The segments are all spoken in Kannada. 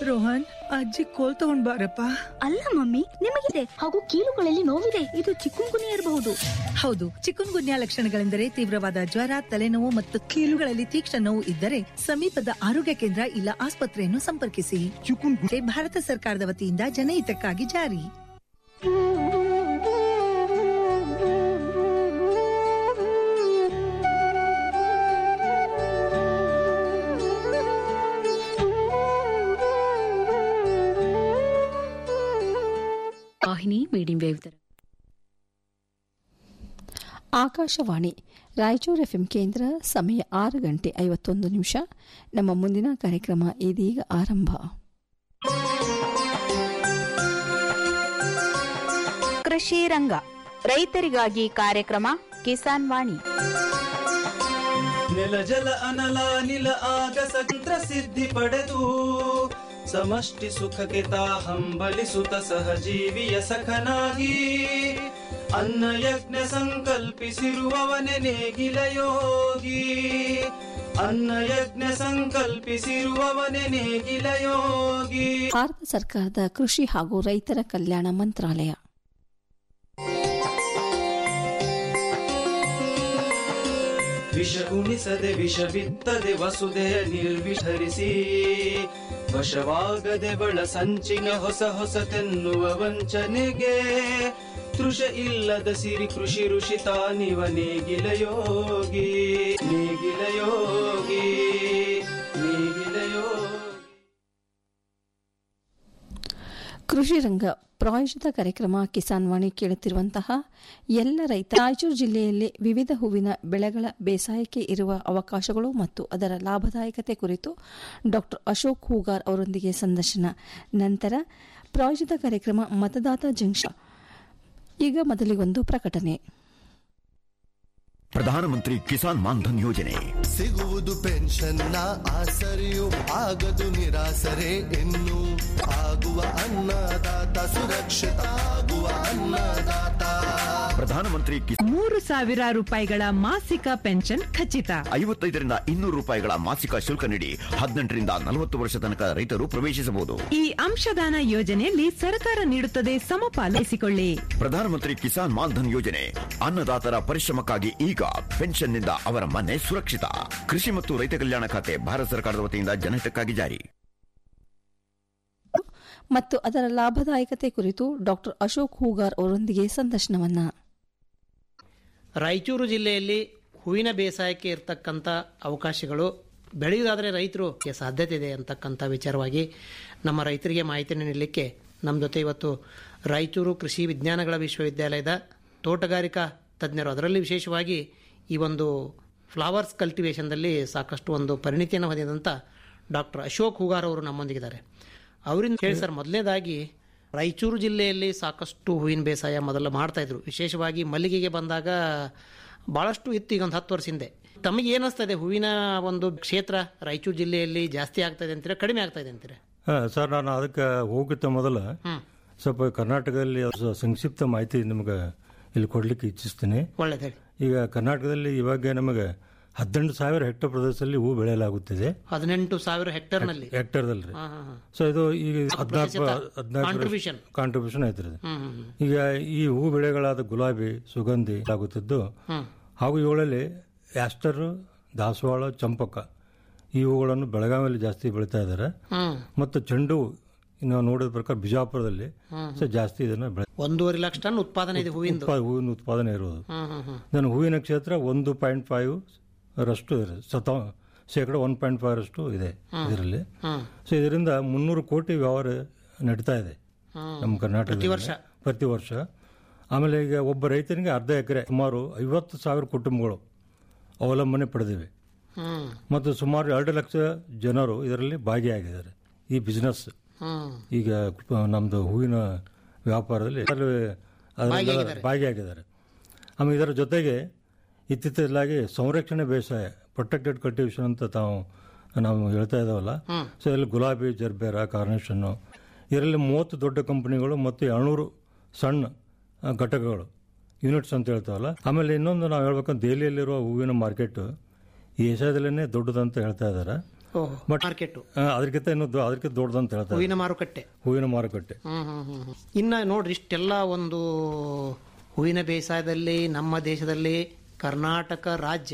ರೋಹನ್ ಅಜ್ಜಿ ಕೋಲ್ ತಗೊಂಡ್ ಬಾರಪ್ಪ ಅಲ್ಲ ಮಮ್ಮಿ ನಿಮಗಿದೆ ಹಾಗೂ ಕೀಲುಗಳಲ್ಲಿ ನೋವಿದೆ ಇದು ಚಿಕ್ಕುನ್ಗುನಿ ಇರಬಹುದು ಹೌದು ಚಿಕನ್ ಗುನ್ಯಾ ಲಕ್ಷಣಗಳೆಂದರೆ ತೀವ್ರವಾದ ಜ್ವರ ತಲೆನೋವು ಮತ್ತು ಕೀಲುಗಳಲ್ಲಿ ತೀಕ್ಷ್ಣ ನೋವು ಇದ್ದರೆ ಸಮೀಪದ ಆರೋಗ್ಯ ಕೇಂದ್ರ ಇಲ್ಲ ಆಸ್ಪತ್ರೆಯನ್ನು ಸಂಪರ್ಕಿಸಿ ಭಾರತ ಸರ್ಕಾರದ ವತಿಯಿಂದ ಜನಹಿತಕ್ಕಾಗಿ ಜಾರಿ ವಾಹಿನಿ ಮೀಡಿಯಂ ವೇವ್ ದರ ಆಕಾಶವಾಣಿ ರಾಯಚೂರು ಎಫ್ಎಂ ಕೇಂದ್ರ ಸಮಯ ಆರು ಗಂಟೆ ಐವತ್ತೊಂದು ನಿಮಿಷ ನಮ್ಮ ಮುಂದಿನ ಕಾರ್ಯಕ್ರಮ ಇದೀಗ ಆರಂಭ ಕೃಷಿ ರಂಗ ರೈತರಿಗಾಗಿ ಕಾರ್ಯಕ್ರಮ ಕಿಸಾನ್ ವಾಣಿ ನೆಲ ಜಲ ಅನಲ ನಿಲ ಆಗಸ ತಂತ್ರ ಸಿದ್ಧಿ ಪಡೆದು ಸಮಷ್ಟಿ ಸುಖಕ್ಕೆ ತಾ ಹಂಬಲಿಸುತ್ತ ಸಹಜೀವಿಯ ಸಖನಾಗಿ ಅನ್ನ ಯಜ್ಞ ಸಂಕಲ್ಪಿಸಿರುವವನೆ ನೇಗಿಲ ಯೋಗಿ ಅನ್ನ ಯಜ್ಞ ಸಂಕಲ್ಪಿಸಿರುವವನೆ ನೇಗಿಲ ಯೋಗಿ ಭಾರತ ಸರ್ಕಾರದ ಕೃಷಿ ಹಾಗೂ ರೈತರ ಕಲ್ಯಾಣ ಮಂತ್ರಾಲಯ ವಿಷ ಉಣಿಸದೆ ವಿಷ ಬಿತ್ತದೆ ವಸುದೆಯ ನಿರ್ವಿಷರಿಸಿ ವಶವಾಗದೆ ಬಳ ಸಂಚಿನ ಹೊಸ ಹೊಸತೆನ್ನುವ ವಂಚನೆಗೆ ತೃಷ ಇಲ್ಲದ ಸಿರಿ ಕೃಷಿ ಋಷಿ ತಾನಿವ ನೇಗಿಲ ಯೋಗಿ ನೇಗಿಲ ಯೋಗಿ ನೇಗಿಲ ಯೋಗಿ ಕೃಷಿ ರಂಗ ಪ್ರಾಯೋಜಿತ ಕಾರ್ಯಕ್ರಮ ಕಿಸಾನ್ ವಾಣಿ ಕೇಳುತ್ತಿರುವಂತಹ ಎಲ್ಲ ರೈತ ರಾಯಚೂರು ಜಿಲ್ಲೆಯಲ್ಲಿ ವಿವಿಧ ಹೂವಿನ ಬೆಳೆಗಳ ಬೇಸಾಯಕ್ಕೆ ಇರುವ ಅವಕಾಶಗಳು ಮತ್ತು ಅದರ ಲಾಭದಾಯಕತೆ ಕುರಿತು ಡಾ ಅಶೋಕ್ ಹೂಗಾರ್ ಅವರೊಂದಿಗೆ ಸಂದರ್ಶನ ನಂತರ ಪ್ರಾಯೋಜಿತ ಕಾರ್ಯಕ್ರಮ ಮತದಾತ ಜಂಕ್ಷನ್ ಈಗ ಮೊದಲಿಗೊಂದು ಪ್ರಕಟಣೆ ಪ್ರಧಾನಮಂತ್ರಿ ಕಿಸಾನ್ ಮಾನ್ಧನ್ ಯೋಜನೆ ಸಿಗುವುದು ಪೆನ್ಷನ್ನ ಆಸರೆಯು ಆಗದು ನಿರಾಸರೆ ಇನ್ನು ಆಗುವ ಅನ್ನದಾತ ಸುರಕ್ಷಿತ ಆಗುವ ಅನ್ನದಾತ ಪ್ರಧಾನಮಂತ್ರಿ ಕಿಸಾನ್ ಮೂರು ಸಾವಿರ ರೂಪಾಯಿಗಳ ಮಾಸಿಕ ಪೆನ್ಷನ್ ಖಚಿತ ಐವತ್ತೈದರಿಂದ ಇನ್ನೂರು ರೂಪಾಯಿಗಳ ಮಾಸಿಕ ಶುಲ್ಕ ನೀಡಿ ಹದಿನೆಂಟರಿಂದ ನಲವತ್ತು ವರ್ಷ ತನಕ ರೈತರು ಪ್ರವೇಶಿಸಬಹುದು ಈ ಅಂಶದಾನ ಯೋಜನೆಯಲ್ಲಿ ಸರ್ಕಾರ ನೀಡುತ್ತದೆ ಸಮಪಾಲಿಸಿಕೊಳ್ಳಿ ಪ್ರಧಾನಮಂತ್ರಿ ಕಿಸಾನ್ ಮಾನ್ಧನ್ ಯೋಜನೆ ಅನ್ನದಾತರ ಪರಿಶ್ರಮಕ್ಕಾಗಿ ಈಗ ಪೆನ್ಷನ್ನಿಂದ ಅವರ ಮನೆ ಸುರಕ್ಷಿತ ಕೃಷಿ ಮತ್ತು ರೈತ ಕಲ್ಯಾಣ ಖಾತೆ ಭಾರತ ಸರ್ಕಾರದ ವತಿಯಿಂದ ಜನಹಿತಕ್ಕಾಗಿ ಜಾರಿ ಮತ್ತು ಅದರ ಲಾಭದಾಯಕತೆ ಕುರಿತು ಡಾ ಅಶೋಕ್ ಹೂಗಾರ್ ಅವರೊಂದಿಗೆ ಸಂದರ್ಶನವನ್ನ ರಾಯಚೂರು ಜಿಲ್ಲೆಯಲ್ಲಿ ಹೂವಿನ ಬೇಸಾಯಕ್ಕೆ ಇರತಕ್ಕಂಥ ಅವಕಾಶಗಳು ಬೆಳೆಯುವುದಾದರೆ ರೈತರು ಸಾಧ್ಯತೆ ಇದೆ ಅಂತಕ್ಕಂಥ ವಿಚಾರವಾಗಿ ನಮ್ಮ ರೈತರಿಗೆ ಮಾಹಿತಿಯನ್ನು ನೀಡಲಿಕ್ಕೆ ನಮ್ಮ ಜೊತೆ ಇವತ್ತು ರಾಯಚೂರು ಕೃಷಿ ವಿಜ್ಞಾನಗಳ ವಿಶ್ವವಿದ್ಯಾಲಯದ ತೋಟಗಾರಿಕಾ ತಜ್ಞರು ಅದರಲ್ಲಿ ವಿಶೇಷವಾಗಿ ಈ ಒಂದು ಫ್ಲವರ್ಸ್ ಕಲ್ಟಿವೇಷನ್ದಲ್ಲಿ ಸಾಕಷ್ಟು ಒಂದು ಪರಿಣಿತಿಯನ್ನು ಹೊಂದಿದಂಥ ಡಾಕ್ಟರ್ ಅಶೋಕ್ ಹೂಗಾರ್ ಅವರು ನಮ್ಮೊಂದಿಗಿದ್ದಾರೆ ಅವರಿಂದ ಹೇಳಿ ಸರ್ ಮೊದಲನೇದಾಗಿ ರಾಯಚೂರು ಜಿಲ್ಲೆಯಲ್ಲಿ ಸಾಕಷ್ಟು ಹೂವಿನ ಬೇಸಾಯ ಮೊದಲು ಮಾಡ್ತಾ ಇದ್ರು ವಿಶೇಷವಾಗಿ ಮಲ್ಲಿಗೆಗೆ ಬಂದಾಗ ಭಾಳಷ್ಟು ಇತ್ತು ಈಗ ಒಂದು ಹತ್ತು ವರ್ಷ ಹಿಂದೆ ತಮಗೆ ಏನಿಸ್ತದೆ ಹೂವಿನ ಒಂದು ಕ್ಷೇತ್ರ ರಾಯಚೂರು ಜಿಲ್ಲೆಯಲ್ಲಿ ಜಾಸ್ತಿ ಆಗ್ತಾ ಇದೆ ಅಂತೀರಾ ಕಡಿಮೆ ಆಗ್ತಾ ಇದೆ ಅಂತೀರಾ ಹಾಂ ಸರ್ ನಾನು ಅದಕ್ಕೆ ಹೋಗಿತ್ತ ಮೊದಲ ಸ್ವಲ್ಪ ಕರ್ನಾಟಕದಲ್ಲಿ ಸ- ಸಂಕ್ಷಿಪ್ತ ಮಾಹಿತಿ ನಿಮಗೆ ಇಲ್ಲಿ ಕೊಡ್ಲಿಕ್ಕೆ ಇಚ್ಛಿಸ್ತೀನಿ ಒಳ್ಳೇದು ಹೇಳಿ ಈಗ ಕರ್ನಾಟಕದಲ್ಲಿ ಇವಾಗ ನಮಗೆ ಹದಿನೆಂಟು ಸಾವಿರ ಹೆಕ್ಟರ್ ಪ್ರದೇಶದಲ್ಲಿ ಹೂ ಬೆಳೆಯಲಾಗುತ್ತಿದೆ ಹದಿನೆಂಟು ಸಾವಿರ ಹೆಕ್ಟರ್ನಲ್ಲಿ ಹೆಕ್ಟರ್ದಲ್ಲಿ ರೀ ಹಾಂ ಹಾಂ ಹಾಂ ಸೊ ಇದು ಈಗ ಹದಿನಾಲ್ಕು ಪ್ರತಿಶತ ಹದಿನಾಲ್ಕು contribution. ಕಾಂಟ್ರಿಬ್ಯೂಷನ್ ಐತ್ರಿ ಇದು. ಹ್ಮ್, ಹ್ಮ್, ಹ್ಮ್. ಈಗ ಈ ಹೂ ಬೆಳೆಗಳಾದ ಗುಲಾಬಿ ಸುಗಂಧಿ ಆಗುತ್ತಿದ್ದು ಹ್ಮ್. ಹಾಗೂ ಇವುಗಳಲ್ಲಿ ಆಸ್ಟರ್ ದಾಸವಾಳ ಚಂಪಕ ಈ ಹೂಗಳನ್ನು ಬೆಳಗಾವಿಯಲ್ಲಿ ಜಾಸ್ತಿ ಬೆಳೀತಾ ಇದ್ದಾರೆ ಹ್ಮ್. ಮತ್ತು ಚೆಂಡು ಹೂ ನಾವು ನೋಡಿದ ಪ್ರಕಾರ ಬಿಜಾಪುರದಲ್ಲಿ ಹ್ಮ್. ಸೊ ಜಾಸ್ತಿ ಇದನ್ನ ಬೆಳೆ ಒಂದೂವರೆ ಲಕ್ಷ ಟನ್ ಉತ್ಪಾದನೆ ಇದೆ ಹೂವಿಂದು ಉತ್ಪಾ- ಹೂವಿನ ಉತ್ಪಾದನೆ ಇರುವುದು ಹ್ಮ್, ಹ್ಮ್, ಹ್ಮ್. ನನ್ನ ಹೂವಿನ ಕ್ಷೇತ್ರ ಒಂದು ಪಾಯಿಂಟ್ ಫೈವ್ ರಷ್ಟು ಇದೆ ಶತ ಶೇಕಡ ಒನ್ ಪಾಯಿಂಟ್ ಫೈವ್ ರಷ್ಟು ಇದೆ ಹ್ಮ್. ಇದರಲ್ಲಿ ಹ್ಮ್. ಸೊ ಇದರಿಂದ ಮುನ್ನೂರು ಕೋಟಿ ವ್ಯವಹಾರ ನಡೀತಾ ಇದೆ ಹ್ಮ್. ನಮ್ಮ ಕರ್ನಾಟಕ ಪ್ರತಿ ವರ್ಷ. ಪ್ರತಿ ವರ್ಷ ಆಮೇಲೆ ಈಗ ಒಬ್ಬ ರೈತನಿಗೆ ಅರ್ಧ ಎಕರೆ ಸುಮಾರು ಐವತ್ತು ಸಾವಿರ ಕುಟುಂಬಗಳು ಅವಲಂಬನೆ ಪಡೆದಿವೆ ಹ್ಮ್. ಮತ್ತು ಸುಮಾರು ಎರಡು ಲಕ್ಷ ಜನರು ಇದರಲ್ಲಿ ಭಾಗಿಯಾಗಿದ್ದಾರೆ ಈ ಬಿಸ್ನೆಸ್ ಹ್ಮ್. ಈಗ ನಮ್ಮದು ಹೂವಿನ ವ್ಯಾಪಾರದಲ್ಲಿ ಅದರಲ್ಲಿ ಅದರಲ್ಲೆಲ್ಲ ಭಾಗಿಯಾಗಿದ್ದಾರೆ. ಭಾಗಿಯಾಗಿದ್ದಾರೆ ಆಮೇಲೆ ಇದರ ಜೊತೆಗೆ ಇತ್ತೀಚಲಾಗಿ ಸಂರಕ್ಷಣೆ ಬೇಸಾಯ ಪ್ರೊಟೆಕ್ಟೆಡ್ ಕಲ್ಟಿವೇಶನ್ ಅಂತ ತಾವು ನಾವು ಹೇಳ್ತಾ ಇದ್ದಾವಲ್ಲ ಹ್ಮ್. ಸೊ ಇಲ್ಲಿ ಗುಲಾಬಿ ಜರ್ಬೇರ ಕಾರ್ನೇಷನ್ನು ಇದರಲ್ಲಿ ಮೂವತ್ತು ದೊಡ್ಡ ಕಂಪನಿಗಳು ಮತ್ತು ಏಳ್ನೂರು ಸಣ್ಣ ಆ, ಘಟಕಗಳು ಯೂನಿಟ್ಸ್ ಅಂತ ಹೇಳ್ತಾವಲ್ಲ ಆಮೇಲೆ ಇನ್ನೊಂದು ನಾವು ಹೇಳ್ಬೇಕಂದ್ರೆ ದೆಹಲಿಯಲ್ಲಿರುವ ಹೂವಿನ ಮಾರ್ಕೆಟ್ ಈ ಏಷ್ಯಾದಲ್ಲೇ ದೊಡ್ಡದಂತ ಹೇಳ್ತಾ ಇದ್ದಾರೆ ಬಟ್ ಮಾರ್ಕೆಟ್ ಅದಕ್ಕಿಂತ ಇನ್ನೂ ದೊ- ಅದಕ್ಕಿಂತ ದೊಡ್ಡದಂತ ಹೇಳ್ತಾರೆ ಹೂವಿನ ಮಾರುಕಟ್ಟೆ ಹೂವಿನ ಮಾರುಕಟ್ಟೆ ಹ್ಮ್ ಹ್ಮ್ ಹ್ಮ್ ಹ್ಮ್. ಇನ್ನ ನೋಡ್ರಿ ಇಷ್ಟೆಲ್ಲ ಒಂದು ಹೂವಿನ ಬೇಸಾಯದಲ್ಲಿ ನಮ್ಮ ದೇಶದಲ್ಲಿ ಕರ್ನಾಟಕ ರಾಜ್ಯ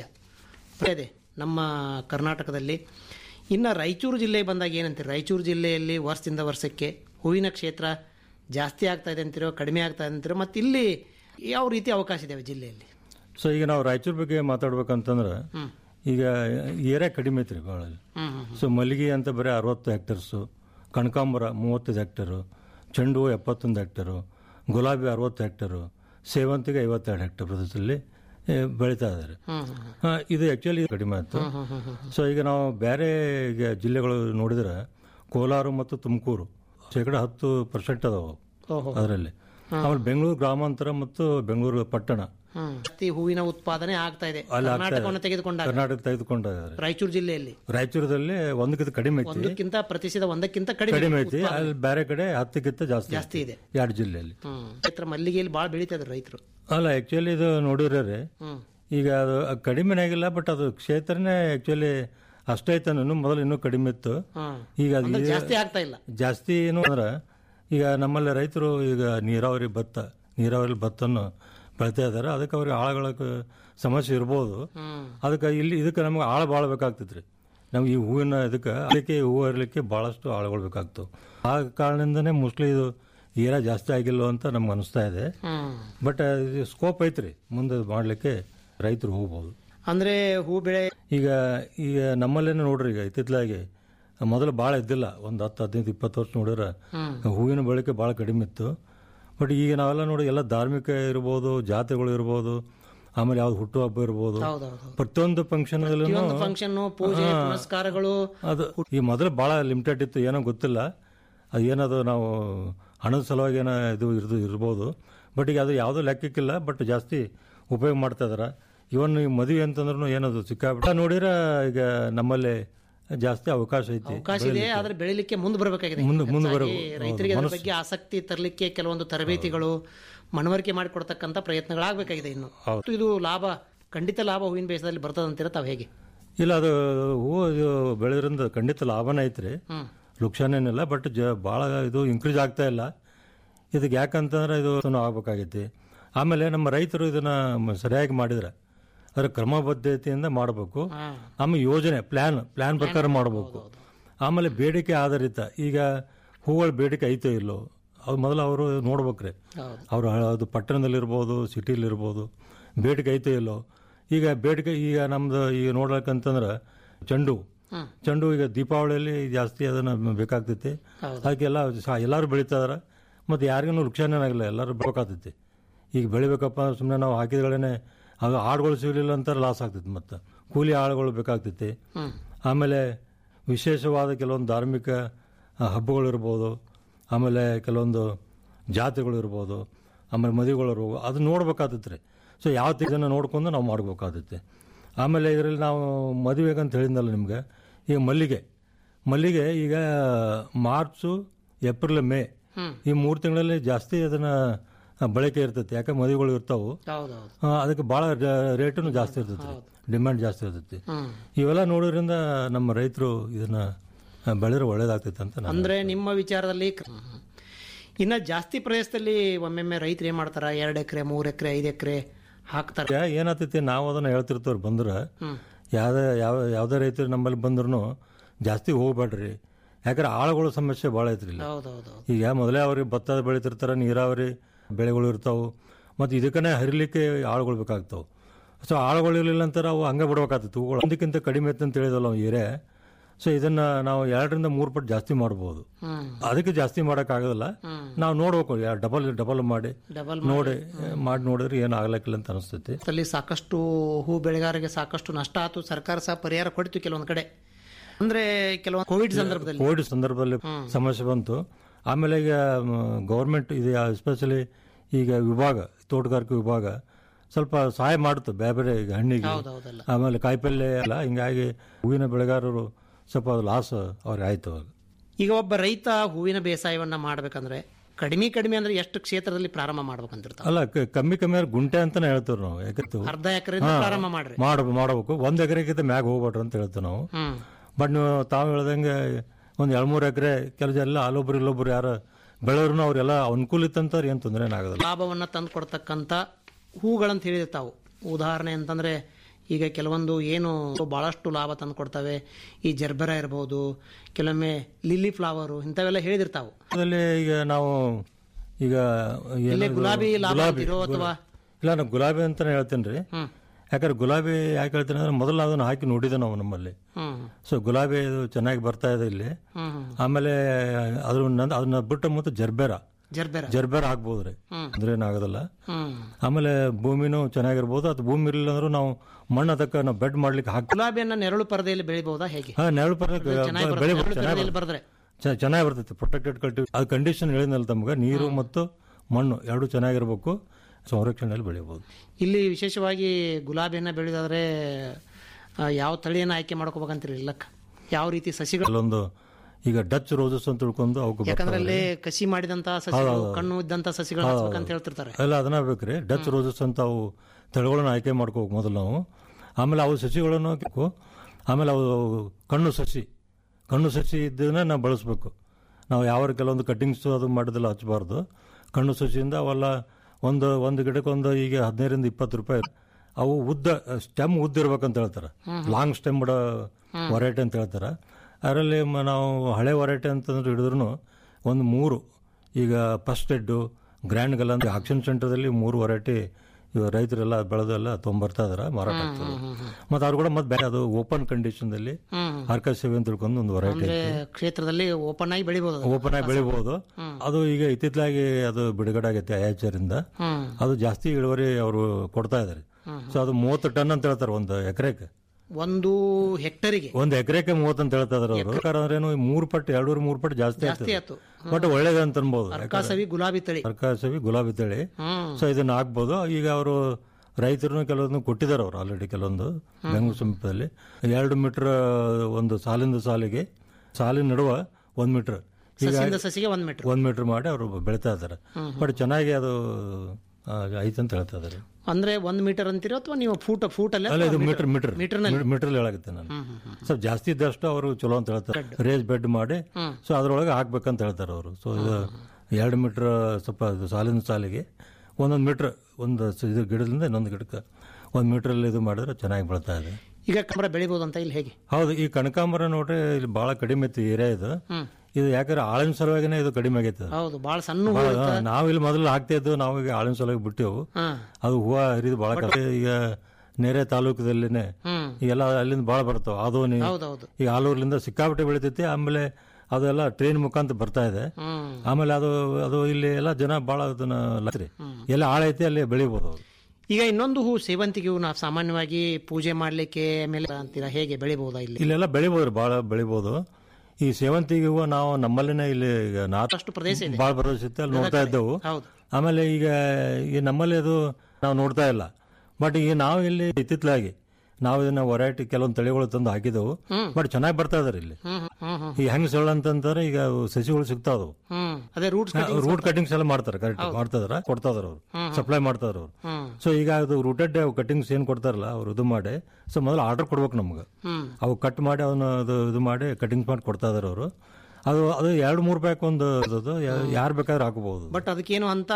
ಇದೆ ನಮ್ಮ ಕರ್ನಾಟಕದಲ್ಲಿ ಇನ್ನು ರಾಯಚೂರು ಜಿಲ್ಲೆಗೆ ಬಂದಾಗ ಏನಂತೀರಿ ರಾಯಚೂರು ಜಿಲ್ಲೆಯಲ್ಲಿ ವರ್ಷದಿಂದ ವರ್ಷಕ್ಕೆ ಹೂವಿನ ಕ್ಷೇತ್ರ ಜಾಸ್ತಿ ಆಗ್ತಾ ಇದೆ ಅಂತೀರೋ ಕಡಿಮೆ ಆಗ್ತಾ ಇದೆ ಅಂತೀರೋ ಮತ್ತು ಇಲ್ಲಿ ಯಾವ ರೀತಿ ಅವಕಾಶ ಇದಾವೆ ಜಿಲ್ಲೆಯಲ್ಲಿ ಸೊ ಈಗ ನಾವು ರಾಯಚೂರು ಬಗ್ಗೆ ಮಾತಾಡ್ಬೇಕಂತಂದ್ರೆ ಈಗ ಏರಿಯಾ ಕಡಿಮೆ ಐತ್ರಿ ಭಾಳ ಹ್ಮ್ ಹ್ಮ್ ಸೊ ಮಲ್ಲಿಗೆ ಅಂತ ಬರೀ ಅರವತ್ತು ಹೆಕ್ಟರ್ಸು ಕನಕಾಂಬರ ಮೂವತ್ತೈದು ಹೆಕ್ಟರು ಚೆಂಡು ಹೂವು ಎಪ್ಪತ್ತೊಂದು ಹೆಕ್ಟರು ಗುಲಾಬಿ ಅರವತ್ತು ಹೆಕ್ಟರು ಸೇವಂತಿಗೆ ಐವತ್ತೆರಡು ಹೆಕ್ಟರ್ ಪ್ರದೇಶದಲ್ಲಿ ಏ, ಬೆಳೀತಾ ಇದ್ದಾರೆ ಆ, ಇದು ಆ್ಯಕ್ಚುಲಿ ಕಡಿಮೆ ಆಯಿತು ಸೊ ಈಗ ನಾವು ಬೇರೆ ಈಗ ಜಿಲ್ಲೆಗಳು ನೋಡಿದ್ರೆ ಕೋಲಾರ ಮತ್ತು ತುಮಕೂರು ಶೇಕಡ ಹತ್ತು ಪರ್ಸೆಂಟ್ ಅದಾವೆ ಓಹೋ. ಅದರಲ್ಲಿ ಆಮೇಲೆ ಬೆಂಗಳೂರು ಗ್ರಾಮಾಂತರ ಮತ್ತು ಬೆಂಗಳೂರು ಪಟ್ಟಣ ಹ್ಮ್ ಜಾಸ್ತಿ ಹೂವಿನ ಉತ್ಪಾದನೆ ಆಗ್ತಾ ಇದೆ ಅಲ್ಲಿ ಆಗ್ತಾ ಇದೆ. ಕರ್ನಾಟಕವನ್ನು ತೆಗೆದುಕೊಂಡಾಗ ಕರ್ನಾಟಕ ತೆಗೆದುಕೊಂಡಿದ್ದಾರೆ ರಾಯಚೂರು ಜಿಲ್ಲೆಯಲ್ಲಿ ರಾಯಚೂರದಲ್ಲಿ ಒಂದಕ್ಕಿಂತ ಕಡಿಮೆ ಐತಿ ಒಂದಕ್ಕಿಂತ ಪ್ರತಿಶತ ಒಂದಕ್ಕಿಂತ ಕಡಿಮೆ ಕಡಿಮೆ ಐತಿ ಉತ್ಪಾದನೆ. ಅಲ್ಲಿ ಬೇರೆ ಕಡೆ ಹತ್ತಕ್ಕಿಂತ ಜಾಸ್ತಿ ಜಾಸ್ತಿ ಇದೆ. ಎರಡು ಜಿಲ್ಲೆಯಲ್ಲಿ ಹ್ಮ್ ಕ್ಷೇತ್ರ ಮಲ್ಲಿಗೆಯಲ್ಲಿ ಭಾಳ ಬೆಳೀತಾ ಇದ್ರು ರೈತರು ಅಲ್ಲ ಆಕ್ಚುಲಿ ಇದು ನೋಡಿದ್ರೆ ಹ್ಮ್ ಈಗ ಅದು ಕಡಿಮೆನೇ ಆಗಿಲ್ಲ ಬಟ್ ಅದು ಕ್ಷೇತ್ರನೇ ಆಕ್ಚುಲಿ ಅಷ್ಟೇ ಐತೆ ನಾನು ಮೊದಲು ಇನ್ನೂ ಕಡಿಮೆ ಇತ್ತು ಹ್ಮ್. ಈಗ ಅದು ಅಂದ್ರೆ ಈಗ ಜಾಸ್ತಿ ಆಗ್ತಾ ಇಲ್ಲ ಜಾಸ್ತಿ ಏನು ಅಂದ್ರೆ ಈಗ ನಮ್ಮಲ್ಲಿ ರೈತರು ಈಗ ನೀರಾವರಿ ಭತ್ತ ನೀರಾವರಿ ಭತ್ತನ್ನು ಬೆಳಿತಾ ಇದ್ದಾರೆ ಅದಕ್ಕೆ ಅವ್ರಿಗೆ ಆಳುಗಳ ಸಮಸ್ಯೆ ಇರ್ಬೋದು ಹ್ಮ್. ಅದಕ್ಕೆ ಇಲ್ಲಿ ಇದಕ್ಕೆ ನಮ್ಗೆ ಆಳು ಭಾಳ ಬೇಕಾಗ್ತೈತ್ರಿ ನಮ್ಗೆ ಈ ಹೂವಿನ ಇದಕ್ಕೆ ಅದಕ್ಕೆ ಹೂವು ಇರಲಿಕ್ಕೆ ಭಾಳಷ್ಟು ಆಳುಗಳು ಬೇಕಾಗ್ತವೆ ಆ ಕಾರಣದಿಂದನೇ ಮೋಸ್ಟ್ಲಿ ಇದು ಏರ ಜಾಸ್ತಿ ಆಗಿಲ್ಲ ಅಂತ ನಮ್ಗೆ ಅನಿಸ್ತಾ ಇದೆ ಹ್ಮ್. ಬಟ್ ಸ್ಕೋಪ್ ಐತ್ರಿ ಮುಂದೆ ಮಾಡಲಿಕ್ಕೆ ರೈತರು ಹೋಗ್ಬೋದು ಅಂದ್ರೆ ಹೂ ಬೆಳೆ ಈಗ ಈಗ ನಮ್ಮಲ್ಲೇನೆ ನೋಡ್ರಿ ಈಗ ಇತ್ತಿತ್ತಲಾಗಿ ಮೊದಲು ಭಾಳ ಇದ್ದಿಲ್ಲ ಒಂದು ಹತ್ತು ಹದಿನೈದು ಇಪ್ಪತ್ತು ವರ್ಷ ನೋಡಿದ್ರೆ ಹೂವಿನ ಬಳಕೆ ಭಾಳ ಕಡಿಮೆ ಇತ್ತು ಬಟ್ ಈಗ ನಾವೆಲ್ಲ ನೋಡಿ ಎಲ್ಲ ಧಾರ್ಮಿಕ ಇರ್ಬೋದು ಜಾತ್ರೆಗಳು ಇರ್ಬೋದು ಆಮೇಲೆ ಯಾವ್ದು ಹುಟ್ಟುಹಬ್ಬ ಇರ್ಬೋದು ಹೌದೌದು ಪ್ರತಿಯೊಂದು ಫಂಕ್ಷನ್ ಪ್ರತಿಯೊಂದು ಫಂಕ್ಷನ್ ಪೂಜೆ ಹಾ. ಪುನಸ್ಕಾರಗಳು ಅದು ಈ ಮೊದಲು ಭಾಳ ಲಿಮಿಟೆಡ್ ಇತ್ತು ಏನೋ ಗೊತ್ತಿಲ್ಲ ಅದು ಏನದು ನಾವು ಹಣದ ಸಲುವಾಗಿ ಏನೋ ಇದು ಇರ್ದು ಇರ್ಬೋದು ಬಟ್ ಈಗ ಅದು ಯಾವುದೂ ಲೆಕ್ಕಕ್ಕಿಲ್ಲ ಬಟ್ ಜಾಸ್ತಿ ಉಪಯೋಗ ಮಾಡ್ತಾ ಇದಾರೆ ಇವನ್ ಈ ಮದುವೆ ಅಂತಂದ್ರೂ ಏನದು ಸಿಕ್ಕಾಬಿಟ್ಟ ನೋಡಿದ್ರೆ ಈಗ ನಮ್ಮಲ್ಲಿ ಜಾಸ್ತಿ ಅವಕಾಶ ಐತಿ ಅವಕಾಶ ಇದೆ ಆದ್ರೆ ಬೆಳಿಲಿಕ್ಕೆ ಮುಂದೆ ಬರಬೇಕಾಗಿದೆ ಮುಂದೆ- ಮುಂದೆ ಹೆಚ್ಚಾಗಿ ಬರಬೇಕು. ರೈತರಿಗೆ ಅದ್ರ ಮನಸ್ಸು- ಬಗ್ಗೆ ಆಸಕ್ತಿ ತರಲಿಕ್ಕೆ ಕೆಲವೊಂದು ತರಬೇತಿಗಳು ಮನವರಿಕೆ ಮಾಡಿಕೊಡ್ತಕ್ಕಂಥ ಪ್ರಯತ್ನಗಳಾಗಬೇಕಾಗಿದೆ ಇನ್ನು ಮತ್ತು ಇದು ಲಾಭ ಖಂಡಿತ ಲಾಭ ಹೂವಿನ ಬೇಸದಲ್ಲಿ ಬರ್ತದಂತೀರ ತಾವು ಹೇಗೆ ಇಲ್ಲ ಅದು ಹೂವು ಇದು ಬೆಳೆದ್ರಿಂದ ಖಂಡಿತ ಲಾಭನೇ ಐತ್ರಿ ಹ್ಮ್. ಲುಕ್ಷಾನ್ ಏನಿಲ್ಲ ಬಟ್ ಜ ಭಾಳ ಇದು ಇನ್ಕ್ರೀಸ್ ಆಗ್ತಾ ಇಲ್ಲ ಇದಕ್ಕೆ ಯಾಕಂತಂದ್ರೆ ಇದು ಆಗಬೇಕಾಗೈತಿ ಆಮೇಲೆ ನಮ್ಮ ರೈತರು ಇದನ್ನ ಮ- ಸರಿಯಾಗಿ ಮಾಡಿದ್ರೆ ಅದರ ಕ್ರಮಬದ್ಧತೆಯಿಂದ ಮಾಡಬೇಕು ಆಮೇಲೆ ಯೋಜನೆ ಪ್ಲಾನ್ ಪ್ಲಾನ್ ಪ್ರಕಾರ ಮಾಡಬೇಕು ಆಮೇಲೆ ಬೇಡಿಕೆ ಆಧಾರಿತ ಈಗ ಹೂಗಳ ಬೇಡಿಕೆ ಐತೋ ಇಲ್ಲೋ ಅದು ಮೊದಲು ಅವರು ನೋಡ್ಬೇಕ್ರಿ ಅವರು ಅದು ಪಟ್ಟಣದಲ್ಲಿರ್ಬೋದು ಸಿಟಿಲಿರ್ಬೋದು ಬೇಡಿಕೆ ಐತೋ ಇಲ್ಲೋ ಈಗ ಬೇಡಿಕೆ ಈಗ ನಮ್ದು ಈಗ ನೋಡ್ಬೇಕಂತಂದ್ರೆ ಚೆಂಡು ಹ್ಮ್. ಚೆಂಡು ಈಗ ದೀಪಾವಳಿಯಲ್ಲಿ ಜಾಸ್ತಿ ಅದನ್ನ ಬೇಕಾಗ್ತೈತಿ ಅದಕ್ಕೆಲ್ಲ ಸ- ಎಲ್ಲರೂ ಬೆಳೀತಾ ಇದಾರೆ ಮತ್ತು ಯಾರಿಗೂ ವೃಕ್ಷಾನೇನಾಗಿಲ್ಲ ಎಲ್ಲರೂ ಬೆಳಕಾಗ್ತೈತಿ ಈಗ ಬೆಳಿಬೇಕಪ್ಪ ಸುಮ್ಮನೆ ನಾವು ಹಾಕಿದ್ಗಳೇ ಅದು ಆಳುಗಳು ಸಿಗಲಿಲ್ಲ ಅಂತಾರೆ ಲಾಸ್ ಆಗ್ತೈತಿ ಮತ್ತು ಕೂಲಿ ಆಳುಗಳು ಬೇಕಾಗ್ತೈತಿ ಹ್ಮ್. ಆಮೇಲೆ ವಿಶೇಷವಾದ ಕೆಲವೊಂದು ಧಾರ್ಮಿಕ ಆ, ಹಬ್ಬಗಳಿರ್ಬೋದು ಆಮೇಲೆ ಕೆಲವೊಂದು ಜಾತಿಗಳು ಇರ್ಬೋದು ಆಮೇಲೆ ಮದುವೆಗಳು ಇರ್ಬೋದು ಅದು ನೋಡ್ಬೇಕಾಗ್ತೈತೆ ರೀ ಸೊ ಯಾವ ಇದನ್ನು ನೋಡ್ಕೊಂಡು ನಾವು ಮಾಡ್ಬೇಕಾಗ್ತೈತಿ ಆಮೇಲೆ ಇದರಲ್ಲಿ ನಾವು ಮದುವೆಗೆ ಅಂತ ಹೇಳಿದ್ನಲ್ಲ ನಿಮ್ಗೆ ಈಗ ಮಲ್ಲಿಗೆ ಮಲ್ಲಿಗೆ ಈಗ ಮಾರ್ಚು ಏಪ್ರಿಲ್ ಮೇ ಹ್ಮ್. ಈ ಮೂರು ತಿಂಗಳಲ್ಲಿ ಜಾಸ್ತಿ ಅದನ್ನ ಆ, ಬಳಕೆ ಇರ್ತೈತಿ ಯಾಕೆ ಮದುವೆಗಳು ಇರ್ತಾವು ಹೌದೌದು ಆ, ಅದಕ್ಕೆ ಭಾಳ ರೇಟನು ಜಾಸ್ತಿ ಇರ್ತೈತಿ ಡಿಮ್ಯಾಂಡ್ ಜಾಸ್ತಿ ಇರ್ತೈತಿ ಹ್ಮ್. ಇವೆಲ್ಲ ನೋಡೋದ್ರಿಂದ ನಮ್ಮ ರೈತರು ಇದನ್ನ ಆ, ಬೆಳೆದ್ರೆ ಒಳ್ಳೇದಾಗ್ತೈತೆ ಅಂತ ನಾನು ಅಂದ್ರೆ ನಿಮ್ಮ ವಿಚಾರದಲ್ಲಿ ಕ- ಇನ್ನ ಜಾಸ್ತಿ ಪ್ರದೇಶದಲ್ಲಿ ಒಮ್ಮೆಮ್ಮೆ ರೈತರು ಏನ್ ಮಾಡ್ತಾರ ಎರಡು ಎಕರೆ ಮೂರ್ ಎಕರೆ ಐದು ಎಕರೆ ಹಾಕ್ತಾರ ಯಾ- ಏನಾಗ್ತೈತಿ ನಾವು ಅದನ್ನ ಹೇಳ್ತಿರ್ತವ್ರು ಬಂದ್ರೆ ಹ್ಮ್. ಯಾವ್ದೇ ಯಾವ ಯಾವುದೇ ರೈತರು ನಮ್ಮಲ್ಲಿ ಬಂದ್ರು ಜಾಸ್ತಿ ಹೋಗ್ಬೇಡ್ರಿ ಯಾಕಂದ್ರೆ ಆಳುಗಳ ಸಮಸ್ಯೆ ಭಾಳ ಐತ್ರಿ ಇಲ್ಲಿ ಹೌದೌದು ಈಗ ಮೊದಲೇ ಅವ್ರಿಗೆ ಭತ್ತ ಬೆಳಿತಿರ್ತಾರ ನೀರಾವರಿ ಬೆಳೆಗಳು ಇರ್ತಾವು ಮತ್ತು ಇದಕ್ಕನೇ ಹರಿಲಿಕ್ಕೆ ಆಳುಗಳು ಬೇಕಾಗ್ತಾವೆ ಸೊ ಆಳುಗಳು ಇರಲಿಲ್ಲ ಅಂತಾರೆ ಅವು ಹಂಗೆ ಬಿಡ್ಬೇಕಾಗ್ತೈತಿ ಹೂಗಳು ಒಂದಕ್ಕಿಂತ ಕಡಿಮೆ ಐತೆ ಅಂತ ಹೇಳಿದಲ್ಲ ಅವು ಏರಿಯಾ ಸೊ ಇದನ್ನ ನಾವು ಎರಡರಿಂದ ಮೂರು ಪಟ್ಟು ಜಾಸ್ತಿ ಮಾಡ್ಬೋದು ಹ್ಮ್. ಅದಕ್ಕೆ ಜಾಸ್ತಿ ಮಾಡೋಕ್ಕಾಗೋದಿಲ್ಲ ನಾವು ನೋಡ್ಬೇಕು ಡಬಲ್ ಡಬಲ್ ಮಾಡಿ ಡಬಲ್ ನೋಡಿ ಮಾಡಿ ನೋಡಿದ್ರೆ ಏನು ಆಗ್ಲಕ್ಕಿಲ್ಲ ಅಂತ ಅನಿಸ್ತೈತಿ ಅಲ್ಲಿ ಸಾಕಷ್ಟು ಹೂ ಬೆಳೆಗಾರರಿಗೆ ಸಾಕಷ್ಟು ನಷ್ಟ ಆಯ್ತು ಸರ್ಕಾರ ಸಹ ಪರಿಹಾರ ಕೊಡ್ತು ಕೆಲವೊಂದು ಕಡೆ ಅಂದ್ರೆ ಕೆಲವೊಂದು ಕೋವಿಡ್ ಸಂದರ್ಭದಲ್ಲಿ ಕೋವಿಡ್ ಸಂದರ್ಭದಲ್ಲಿ ಸಮಸ್ಯೆ ಬಂತು ಆಮೇಲೆ ಈಗ ಗೌರ್ಮೆಂಟ್ ಇದು ಎಸ್ಪೆಷಲಿ ಈಗ ವಿಭಾಗ ತೋಟಗಾರಿಕೆ ವಿಭಾಗ ಸ್ವಲ್ಪ ಸಹಾಯ ಮಾಡುತ್ತೆ ಬೇರೆ ಬೇರೆ ಈಗ ಹಣ್ಣಿಗೆ ಹೌದೌದಲ್ಲ. ಆಮೇಲೆ ಕಾಯಿಪಲ್ಯ ಎಲ್ಲ ಹಿಂಗಾಗಿ ಹೂವಿನ ಬೆಳೆಗಾರರು ಸ್ವಲ್ಪ ಲಾಸ್ ಅವ್ರಿಗೆ ಆಯ್ತು ಅವಾಗ ಈಗ ಒಬ್ಬ ರೈತ ಹೂವಿನ ಬೇಸಾಯವನ್ನ ಮಾಡ್ಬೇಕಂದ್ರೆ ಕಡಿಮೆ ಕಡಿಮೆ ಅಂದ್ರೆ ಎಷ್ಟು ಕ್ಷೇತ್ರದಲ್ಲಿ ಪ್ರಾರಂಭ ಮಾಡ್ಬೇಕಂತಿರ್ತಾವ ಅಲ್ಲ ಕ- ಕಮ್ಮಿ ಕಮ್ಮಿ ಆದ್ರೆ ಗುಂಟೆ ಅಂತಾನೆ ಹೇಳ್ತೇವೆ ನಾವು ಯಾಕಂತ ಅರ್ಧ ಎಕರೆಯಿಂದ ಪ್ರಾರಂಭ ಮಾಡ್ರಿ ಮಾಡ ಮಾಡಬೇಕು ಒಂದ್ ಎಕರೆಗಿಂತ ಮ್ಯಾಗ ಹೋಗ್ಬೇಡ್ರಿ ಅಂತ ಹೇಳ್ತೇವೆ ನಾವು ಹ್ಮ್ ಬಟ್ ನೀವು ತಾವು ಹೇಳ್ದಂಗೆ ಒಂದು ಎರಡು ಮೂರು ಎಕರೆ ಕೆಲಸ ಎಲ್ಲ ಅಲ್ಲೊಬ್ರು ಇಲ್ಲೊಬ್ರು ಯಾರು ಬೆಳೆದ್ರು ಅವರೆಲ್ಲ ಅನುಕೂಲ ಇತ್ತಂತಾರೆ ಏನು ತೊಂದರೆ ಆಗೋದಿಲ್ಲ ಲಾಭವನ್ನು ತಂದು ಕೊಡ್ತಕ್ಕಂಥ ಹೂಗಳಂತ ಹೇಳಿದೆ ತಾವು ಉದಾಹರಣೆ ಅಂತಂದ್ರೆ ಈಗ ಕೆಲವೊಂದು ಏನು ಬಹಳಷ್ಟು ಲಾಭ ತಂದು ಕೊಡ್ತವೆ ಈ ಜರ್ಬೆರ ಇರ್ಬೋದು ಕೆಲವೊಮ್ಮೆ ಲಿಲ್ಲಿ ಫ್ಲವರು ಇಂಥವೆಲ್ಲ ಹೇಳಿದಿರ್ತಾವು ಅದರಲ್ಲಿ ಈಗ ನಾವು ಈಗ ಇಲ್ಲೇ ಏನದು ಗುಲಾಬಿ ಲಾಭ ಗುಲಾಬಿ ಅಂತೀರೋ ಅಥವಾ ಇಲ್ಲ ನಾನು ಗುಲಾಬಿ ಅಂತಾನೆ ಹೇಳ್ತೇನೆ ರೀ ಯಾಕಂದ್ರೆ ಗುಲಾಬಿ ಯಾಕೆ ಹೇಳ್ತೀನಿ ಅಂದ್ರೆ ಮೊದಲು ಅದನ್ನ ಹಾಕಿ ನೋಡಿದೆ ನಾವು ನಮ್ಮಲ್ಲಿ ಹ್ಮ್ ಸೊ ಗುಲಾಬಿ ಇದು ಚೆನ್ನಾಗಿ ಬರ್ತಾ ಇದೆ ಇಲ್ಲಿ ಹ್ಮ್ ಆಮೇಲೆ ಅದ್ರ ನಂದ್- ಅದನ್ನ ಬಿಟ್ಟು ಮತ್ತೆ ಜರ್ಬೇರ ಜರ್ಬೆರ ಜರ್ಬೇರ ಹಾಕ್ಬೋದು ರೀ ಹ್ಮ್. ಅಂದ್ರೆ ಏನಾಗೋದಿಲ್ಲ ಹ್ಮ್ ಆಮೇಲೆ ಭೂಮಿನೂ ಚೆನ್ನಾಗಿರ್ಬೋದು ಅದು ಭೂಮಿ ಇರಲಿಲ್ಲ ಅಂದ್ರೂ ನಾವು ಮಣ್ಣು ಅದಕ್ಕೆ ನಾವು ಬೆಡ್ ಮಾಡ್ಲಿಕ್ಕೆ ಹಾಕಿ ಗುಲಾಬಿಯನ್ನ ನೆರಳು ಪರದೆಯಲ್ಲಿ ಬೆಳಿಬಹುದಾ ಹೇಗೆ ಹಾ ನೆರಳು ಪರ ಚೆನ್ನಾಗಿ ಬರುತ್ತೆ. ಬೆಳಿಬೋದು ನೆರಳು ಚೆನ್ನಾಗಿ ಪರದೆಯಲ್ಲಿ ಬರೆದ್ರೆ ಚ- ಚೆನ್ನಾಗಿ ಬರ್ತೈತೆ ಪ್ರೊಟೆಕ್ಟೆಡ್ ಕಲ್ಟಿವ್ ಅದು ಕಂಡೀಷನ್ ಹೇಳಿದ್ನಲ್ಲ ತಮ್ಗೆ ನೀರು ಮತ್ತು ಮಣ್ಣು ಎರಡು ಚೆನ್ನಾಗಿರ್ಬೇಕು ಸಂರಕ್ಷಣೆಯಲ್ಲಿ ಬೆಳಿಬೋದು ಇಲ್ಲಿ ವಿಶೇಷವಾಗಿ ಗುಲಾಬಿಯನ್ನ ಬೆಳೆದಾದ್ರೆ ಆ, ಯಾವ ತಳಿಯನ್ನ ಆಯ್ಕೆ ಮಾಡ್ಕೋಬೇಕಂತೀರಿ ಇಲ್ಲಕ್ಕ ಯಾವ ರೀತಿ ಸಸಿಗಳು ಕೆಲವೊಂದು ಈಗ ಡಚ್ ರೋಸಸ್ ಅಂತ ತಿಳ್ಕೊಂಡು ಅವಕ್ಕೆ ಯಾಕಂದ್ರೆ ಅಲ್ಲಿ ಕಸಿ ಮಾಡಿದಂತ ಸಸಿಗಳು ಹೌದು, ಹೌದು. ಕಣ್ಣು ಇದ್ದಂತ ಸಸಿಗಳು ಹೌದು, ಹಚ್ಬೇಕಂತ ಹೌದು. ಹೇಳ್ತಿರ್ತಾರೆ ಎಲ್ಲ ಅದನ್ನ ಬೇಕ್ರಿ ಡಚ್ ರೋಸಸ್ ಅಂತ ಅವು ತಳಿಗಳನ್ನ ಆಯ್ಕೆ ಮಾಡ್ಕೋಬೇಕು ಮೊದಲು ನಾವು ಆಮೇಲೆ ಅವು ಸಸಿಗಳನ್ನು ಹಾಕ್ಬೇಕು. ಆಮೇಲೆ ಅವು ಕಣ್ಣು ಸಸಿ ಕಣ್ಣು ಸಸಿ ಇದ್ದನ್ನ ನಾವು ಬಳಸಬೇಕು ನಾವು ಯಾವ ಕೆಲವೊಂದು ಕಟ್ಟಿಂಗ್ಸ್ ಅದು ಮಾಡಿದೆಲ್ಲ ಹಚ್ಚಬಾರ್ದು ಕಣ್ಣು ಸಸಿಯಿಂದ ಅವೆಲ್ಲ ಒಂದು ಒಂದು ಗಿಡಕ್ಕೆ ಒಂದು ಈಗ ಹದಿನೈದರಿಂದ ಇಪ್ಪತ್ತು ರೂಪಾಯಿ ಅವು ಉದ್ದ ಸ್ಟೆಮ್ ಉದ್ದ ಇರ್ಬೇಕಂತ ಹೇಳ್ತಾರೆ ಲಾಂಗ್ ಸ್ಟೆಮ್ ವೆರೈಟಿ ಅಂತ ಹೇಳ್ತಾರೆ ಅದರಲ್ಲಿ ಮ- ನಾವು ಹಳೆ ವೆರೈಟಿ ಅಂತಂದ್ರೆ ಹಿಡಿದ್ರು ಒಂದು ಮೂರು ಈಗ ಫಸ್ಟ್ ಎಡ್ಡು ಗ್ರ್ಯಾಂಡ್ ಗಲ್ಲ ಅಂತ ಆಕ್ಷನ್ ಸೆಂಟರ್ದಲ್ಲಿ ಮೂರು ವೆರೈಟಿ ಇವಾಗ ರೈತರೆಲ್ಲ ಬೆಳೆದೆಲ್ಲ ತೊಗೊಂಬರ್ತಾ ಇದಾರೆ ಮಾರಾಟ ಆಗ್ತದೆ ಮತ್ತೆ ಅವ್ರು ಕೂಡ ಮತ್ತೆ ಬೇರೆ ಅದು ಓಪನ್ ಕಂಡೀಷನ್ದಲ್ಲಿ ಹ್ಮ್. ಆರ್ಕ ಸೇವೆ ಅಂತ ತಿಳ್ಕೊಂಡು ಒಂದು ವೆರೈಟಿ ಅಂದ್ರೆ ಕ್ಷೇತ್ರದಲ್ಲಿ ಓಪನ್ ಆಗಿ ಬೆಳಿಬಹುದು ಅದು. ಓಪನ್ ಆಗಿ ಬೆಳಿಬಹುದು ಅದು ಈಗ ಇತ್ತಿತ್ತಲಾಗಿ ಅದು ಬಿಡುಗಡೆ ಆಗೈತೆ ಐಎಚ್ಆರಿಂದ ಹ್ಮ್. ಅದು ಜಾಸ್ತಿ ಇಳುವರಿ ಅವರು ಕೊಡ್ತಾ ಇದಾರೆ ಸೊ ಅದು ಮೂವತ್ತು ಟನ್ ಅಂತ ಹೇಳ್ತಾರೆ ಒಂದು ಎಕರೆಗೆ ಒಂದು ಹೆಕ್ಟರಿಗೆ ಒಂದು ಎಕರೆಗೆ ಮೂವತ್ತು ಅಂತ ಹೇಳ್ತಾ ಇದಾರೆ ಅವರು ಯಾಕಂದ್ರೆ ಅಂದ್ರೇನು ಈ ಮೂರು ಪಟ್ಟು ಎರಡೂರು ಮೂರು ಪಟ್ಟು ಜಾಸ್ತಿ ಜಾಸ್ತಿ ಆಗ್ತದೆ ಆಯ್ತು ಬಟ್ ಒಳ್ಳೇದು ಅಂತ ಅನ್ಬೋದು ಅರ್ಕಾಸವಿ ಗುಲಾಬಿ ತಳಿ ಸರ್ಕಾರಸವಿ ಗುಲಾಬಿ ತಳಿ ಹ್ಮ್. ಸೊ ಇದನ್ನ ಹಾಕ್ಬೋದು ಈಗ ಅವರು ರೈತರು ಕೆಲವೊಂದು ಕೊಟ್ಟಿದ್ದಾರೆ ಅವರು ಆಲ್ರೆಡಿ ಕೆಲವೊಂದು ಬೆಂಗಳೂರು ಸಮೀಪದಲ್ಲಿ ಎರಡು ಮೀಟರ್ ಒಂದು ಸಾಲಿಂದ ಸಾಲಿಗೆ ಸಾಲಿನ ನಡುವ ಒಂದ್ ಮೀಟರ್ ಈಗ ಸಸಿಯಿಂದ ಸಸಿಗೆ ಒಂದ್ ಮೀಟರ್ ಒಂದ್ ಮೀಟರ್ ಮಾಡಿ ಅವರು ಬೆಳಿತಾ ಇದ್ದಾರೆ ಬಟ್ ಚೆನ್ನಾಗಿ ಅದು ಆ, ಐತೆ ಅಂತ ಹೇಳ್ತಾ ಇದ್ದಾರೆ ಅಂದ್ರೆ ಒಂದ್ ಮೀಟರ್ ಅಂತೀರೋ ಅಥವಾ ನೀವು ಫೂಟ್ ಫೂಟ್ ಅಲ್ಲೇ ಅಲ್ಲ ಇದು ಮೀಟರ್ ಮೀಟರ್ ಮೀಟರ್ನಲ್ಲಿ ಮೀಟರ್ ಹೇಳಾಗುತ್ತೆ ನಾನು ಸ್ವಲ್ಪ ಜಾಸ್ತಿ ಇದ್ದಷ್ಟು ಅವರು ಚಲೋ ಅಂತ ಹೇಳ್ತಾರೆ ರೇಸ್ ಬೆಡ್ ಮಾಡಿ ಸೊ ಅದ್ರೊಳಗೆ ಹಾಕ್ಬೇಕಂತ ಹೇಳ್ತಾರೆ ಅವರು ಸೊ ಇದು ಎರಡು ಮೀಟರ್ ಸ್ವಲ್ಪ ಇದು ಸಾಲಿನ ಸಾಲಿಗೆ ಒಂದೊಂದು ಮೀಟರ್ ಒಂದು ಸ- ಇದು ಗಿಡದಿಂದ ಇನ್ನೊಂದು ಗಿಡಕ್ಕೆ ಒಂದು ಮೀಟ್ರಲ್ಲಿ ಇದು ಮಾಡಿದ್ರೆ ಚೆನ್ನಾಗಿ ಬೆಳ್ತಾ ಇದೆ ಈಗ ಕಮರ ಬೆಳಿಬಹುದು ಅಂತ ಇಲ್ಲಿ ಹೇಗೆ ಹೌದು ಈ ಕನಕಾಂಬರ ನೋಡ್ರಿ ಇಲ್ಲಿ ಬಹಳ ಕಡಿಮೆ ಐತಿ ಏರಿಯಾ ಇದು ಇದು ಯಾಕಂದ್ರೆ ಆಳಿನ ಸಲುವಾಗಿನೇ ಇದು ಕಡಿಮೆ ಆಗೈತೆ ಹೌದು ಬಹಳ ಸಣ್ಣ ಹೂ ಬಹಳ- ನಾವು ಇಲ್ಲಿ ಮೊದಲು ಹಾಕ್ತಾ ಇದ್ದು ನಾವು ಈಗ ಆಳಿನ ಸಲುವಾಗಿ ಬಿಟ್ಟೆವು ಹಾ. ಅದು ಹೂವ ಹರಿದು ಬಹಳ ಕಷ್ಟ ಈಗ ನೆರೆ ತಾಲೂಕದಲ್ಲಿನೇ ಹ್ಮ್ ಈಗೆಲ್ಲ ಅಲ್ಲಿಂದ ಭಾಳ ಬರ್ತಾವ ಆದೋನಿ ಹೌದೌದು ಈಗ ಆಲೂರ್ಲಿಂದ ಸಿಕ್ಕಾಪಟ್ಟೆ ಬೆಳಿತೈತಿ ಆಮೇಲೆ ಅದೆಲ್ಲ ಟ್ರೈನ್ ಮುಖಾಂತರ ಬರ್ತಾ ಇದೆ ಹ್ಮ್ ಆಮೇಲೆ ಅದು ಅದು ಇಲ್ಲಿ ಎಲ್ಲ ಜನ ಭಾಳ ಅದನ್ನ ಲತ್ರಿ ಎಲ್ಲ ಆಳೈತಿ ಅಲ್ಲಿ ಬೆಳಿಬೋದು ಅವ್ರು ಈಗ ಇನ್ನೊಂದು ಹೂ ಸೇವಂತಿಗೆ ಹೂ ನಾವು ಸಾಮಾನ್ಯವಾಗಿ ಪೂಜೆ ಮಾಡ್ಲಿಕ್ಕೆ ಆಮೇಲೆ ಅಂತೀರಾ ಹೇಗೆ ಬೆಳಿಬಹುದಾ ಇಲ್ಲಿ ಇಲ್ಲೆಲ್ಲ ಬೆಳಿಬೋದು ಭಾಳ ಬೆಳಿಬೋದು ಈ ಸೇವಂತಿಗೆ ಹೂವು ನಾವು ನಮ್ಮಲ್ಲಿನೇ ಇಲ್ಲಿ ಈಗ ನಾಲ್ಕು ಅಷ್ಟು ಪ್ರದೇಶ ಇದೆ ಭಾಳ ಪ್ರದೇಶ ಅಲ್ಲಿ ನೋಡ್ತಾ ಇದ್ದೆವು ಹೌದು ಆಮೇಲೆ ಈಗ ಈ ನಮ್ಮಲ್ಲಿ ಅದು ನಾವು ನೋಡ್ತಾ ಇಲ್ಲ ಬಟ್ ಈಗ ನಾವು ಇಲ್ಲಿ ಇತ್ತಿತ್ತಲಾಗಿ ನಾವು ಇದನ್ನ ವೆರೈಟಿ ಕೆಲವೊಂದು ತಳಿಗಳು ತಂದು ಹಾಕಿದೆವು ಬಟ್ ಚೆನ್ನಾಗಿ ಬರ್ತಾ ಇದಾರೆ ಇಲ್ಲಿ ಹ್ಮ್ ಹ್ಮ್ ಹ್ಮ್ ಈ ಹೆಂಗ್ ಸೊಳ್ಳ ಅಂತಂದ್ರೆ ಈಗ ಅವು ಸಸಿಗಳು ಸಿಗ್ತಾವ್ ಹ್ಮ್ ಅದೇ ರೂಟ್ಸ್ ರೂಟ್ ಕಟಿಂಗ್ಸ್ ಎಲ್ಲ ಮಾಡ್ತಾರೆ ಕರೆಕ್ಟ್ ಮಾಡ್ತಾ ಇದಾರೆ ಕೊಡ್ತಾ ಇದಾರೆ ಅವ್ರು ಸಪ್ಲೈ ಮಾಡ್ತಾ ಇದಾರೆ ಅವ್ರು ಹ್ಮ್ ಸೊ ಈಗ ಅದು ರೂಟೆಡ್ ಕಟಿಂಗ್ಸ್ ಏನ್ ಕೊಡ್ತಾರಲ್ಲ ಅವ್ರು ಇದು ಮಾಡಿ ಸೊ ಮೊದಲು ಆರ್ಡರ್ ಕೊಡ್ಬೇಕು ನಮ್ಗೆ ಹ್ಮ್ ಅವು ಕಟ್ ಮಾಡಿ ಅವನ್ನ ಅದು ಇದು ಮಾಡಿ ಕಟಿಂಗ್ಸ್ ಮಾಡಿ ಕೊಡ್ತಾ ಇದಾರೆ ಅವರು ಅದು ಅದು ಎರಡು ಮೂರು ಪ್ಯಾಕ್ ಒಂದು ಅದು ಯಾರು ಬೇಕಾದ್ರೆ ಹಾಕಬಹುದು ಬಟ್ ಅದಕ್ಕೇನು ಅಂತ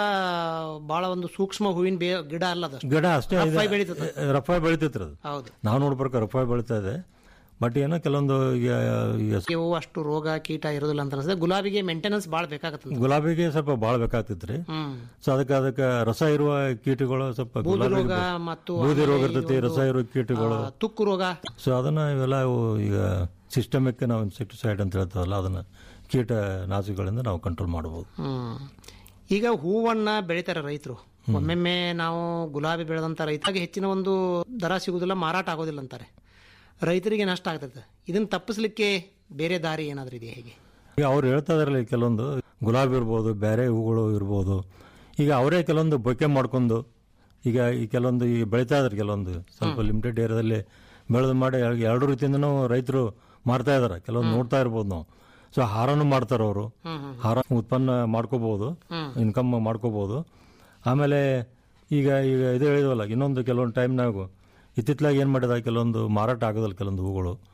ಬಹಳ ಒಂದು ಸೂಕ್ಷ್ಮ ಹೂವಿನ ಬೇ- ಗಿಡ ಅಲ್ಲ ಅದು ಗಿಡ ಅಷ್ಟೇ ರಫ್ಫಾಗಿ ಬೆಳೀತದೆ. ರಫಾಯ್ ಬೆಳಿತೈತ್ರಿ ಅದು ಹೌದು ನಾವು ನೋಡ್ಬೇಕು ರಫಾಯ್ ಬೆಳಿತಾ ಇದೆ ಬಟ್ ಏನೋ ಕೆಲವೊಂದು ಈಗ ಈಗ ಇವು ಅಷ್ಟು ರೋಗ ಕೀಟ ಇರೋದಿಲ್ಲ ಅಂತ ಅನ್ಸುತ್ತೆ ಗುಲಾಬಿಗೆ ಮೇಂಟೆನೆನ್ಸ್ ಭಾಳ ಬೇಕಾಗತ್ತಂತ ಗುಲಾಬಿಗೆ ಸ್ವಲ್ಪ ಭಾಳ ಬೇಕಾಗ್ತೈತ್ರಿ ಹ್ಮ್ ಸೊ ಅದಕ್ಕೆ ಅದಕ್ಕೆ ರಸ ಇರುವ ಕೀಟಗಳು ಸ್ವಲ್ಪ ಬೂದು ಗುಲಾಬಿ ರೋಗ ಮತ್ತು ಬೂದಿ ರೋಗ ಆಮೇಲೆ ಇರ್ತೈತಿ ಈ ರಸ ಒಂದು, ಇರೋ ಕೀಟಗಳು ಆ, ತುಕ್ಕು ರೋಗ ಸೊ ಅದನ್ನ ಇವೆಲ್ಲ ಇವು ಈಗ ಸಿಸ್ಟಮಿಕ್ ನಾವು ಇನ್ಸೆಕ್ಟಿಸೈಡ್ ಅಂತ ಹೇಳ್ತಾವಲ್ಲ ಅದನ್ನ ಕೀಟ ನಾಶಗಳಿಂದ ನಾವು ಕಂಟ್ರೋಲ್ ಮಾಡಬಹುದು ಹ್ಮ್ ಈಗ ಹೂವನ್ನ ಬೆಳಿತಾರೆ ರೈತರು ಒಮ್ಮೆಮ್ಮೆ ನಾವು ಗುಲಾಬಿ ಬೆಳೆದಂತ ರೈತರಿಗೆ ಹೆಚ್ಚಿನ ಒಂದು ದರ ಸಿಗುದಿಲ್ಲ ಮಾರಾಟ ಆಗೋದಿಲ್ಲ ಅಂತಾರೆ ರೈತರಿಗೆ ನಷ್ಟ ಆಗ್ತದೆ ಇದನ್ನ ತಪ್ಪಿಸ್ಲಿಕ್ಕೆ ಬೇರೆ ದಾರಿ ಏನಾದ್ರೂ ಇದೆಯಾ ಹೇಗೆ ಈಗ ಅವ್ರು ಹೇಳ್ತಾ ಇದಾರಲ್ಲ ಈಗ ಕೆಲವೊಂದು ಗುಲಾಬಿ ಇರ್ಬೋದು ಬೇರೆ ಹೂಗಳು ಇರ್ಬೋದು ಈಗ ಅವರೇ ಕೆಲವೊಂದು ಬೊಕ್ಕೆ ಮಾಡ್ಕೊಂಡು ಈಗ ಈ ಕೆಲವೊಂದು ಈ ಬೆಳಿತಾ ಇದಾರೆ ಕೆಲವೊಂದು ಸ್ವಲ್ಪ ಲಿಮಿಟೆಡ್ ಏರಿಯಾದಲ್ಲಿ ಬೆಳೆದು ಮಾಡಿ ಎರ್ಡ್- ಎರಡು ರೀತಿಯಿಂದನೂ ರೈತರು ಮಾರ್ತಾ ಇದಾರೆ ಕೆಲವೊಂದು ನೋಡ್ತಾ ಇರ್ಬೋದು ನಾವು ಸೊ ಹಾರನು ಮಾಡ್ತಾರೆ ಅವರು ಹಾರ ಉತ್ಪನ್ನ ಮಾಡ್ಕೋಬಹುದು ಇನ್ಕಮ್ ಮಾಡ್ಕೋಬಹುದು ಆಮೇಲೆ ಈಗ ಈಗ ಇದು ಹೇಳಿದ್ವಲ್ಲ ಇನ್ನೊಂದು ಕೆಲವೊಂದು ಟೈಮ್ನಾಗು ಇತ್ತಿತ್ತಲಾಗಿ ಏನು ಮಾಡಿದ ಕೆಲವೊಂದು ಮಾರಾಟ ಆಗೋದಿಲ್ಲ ಕೆಲವೊಂದು ಹೂಗಳು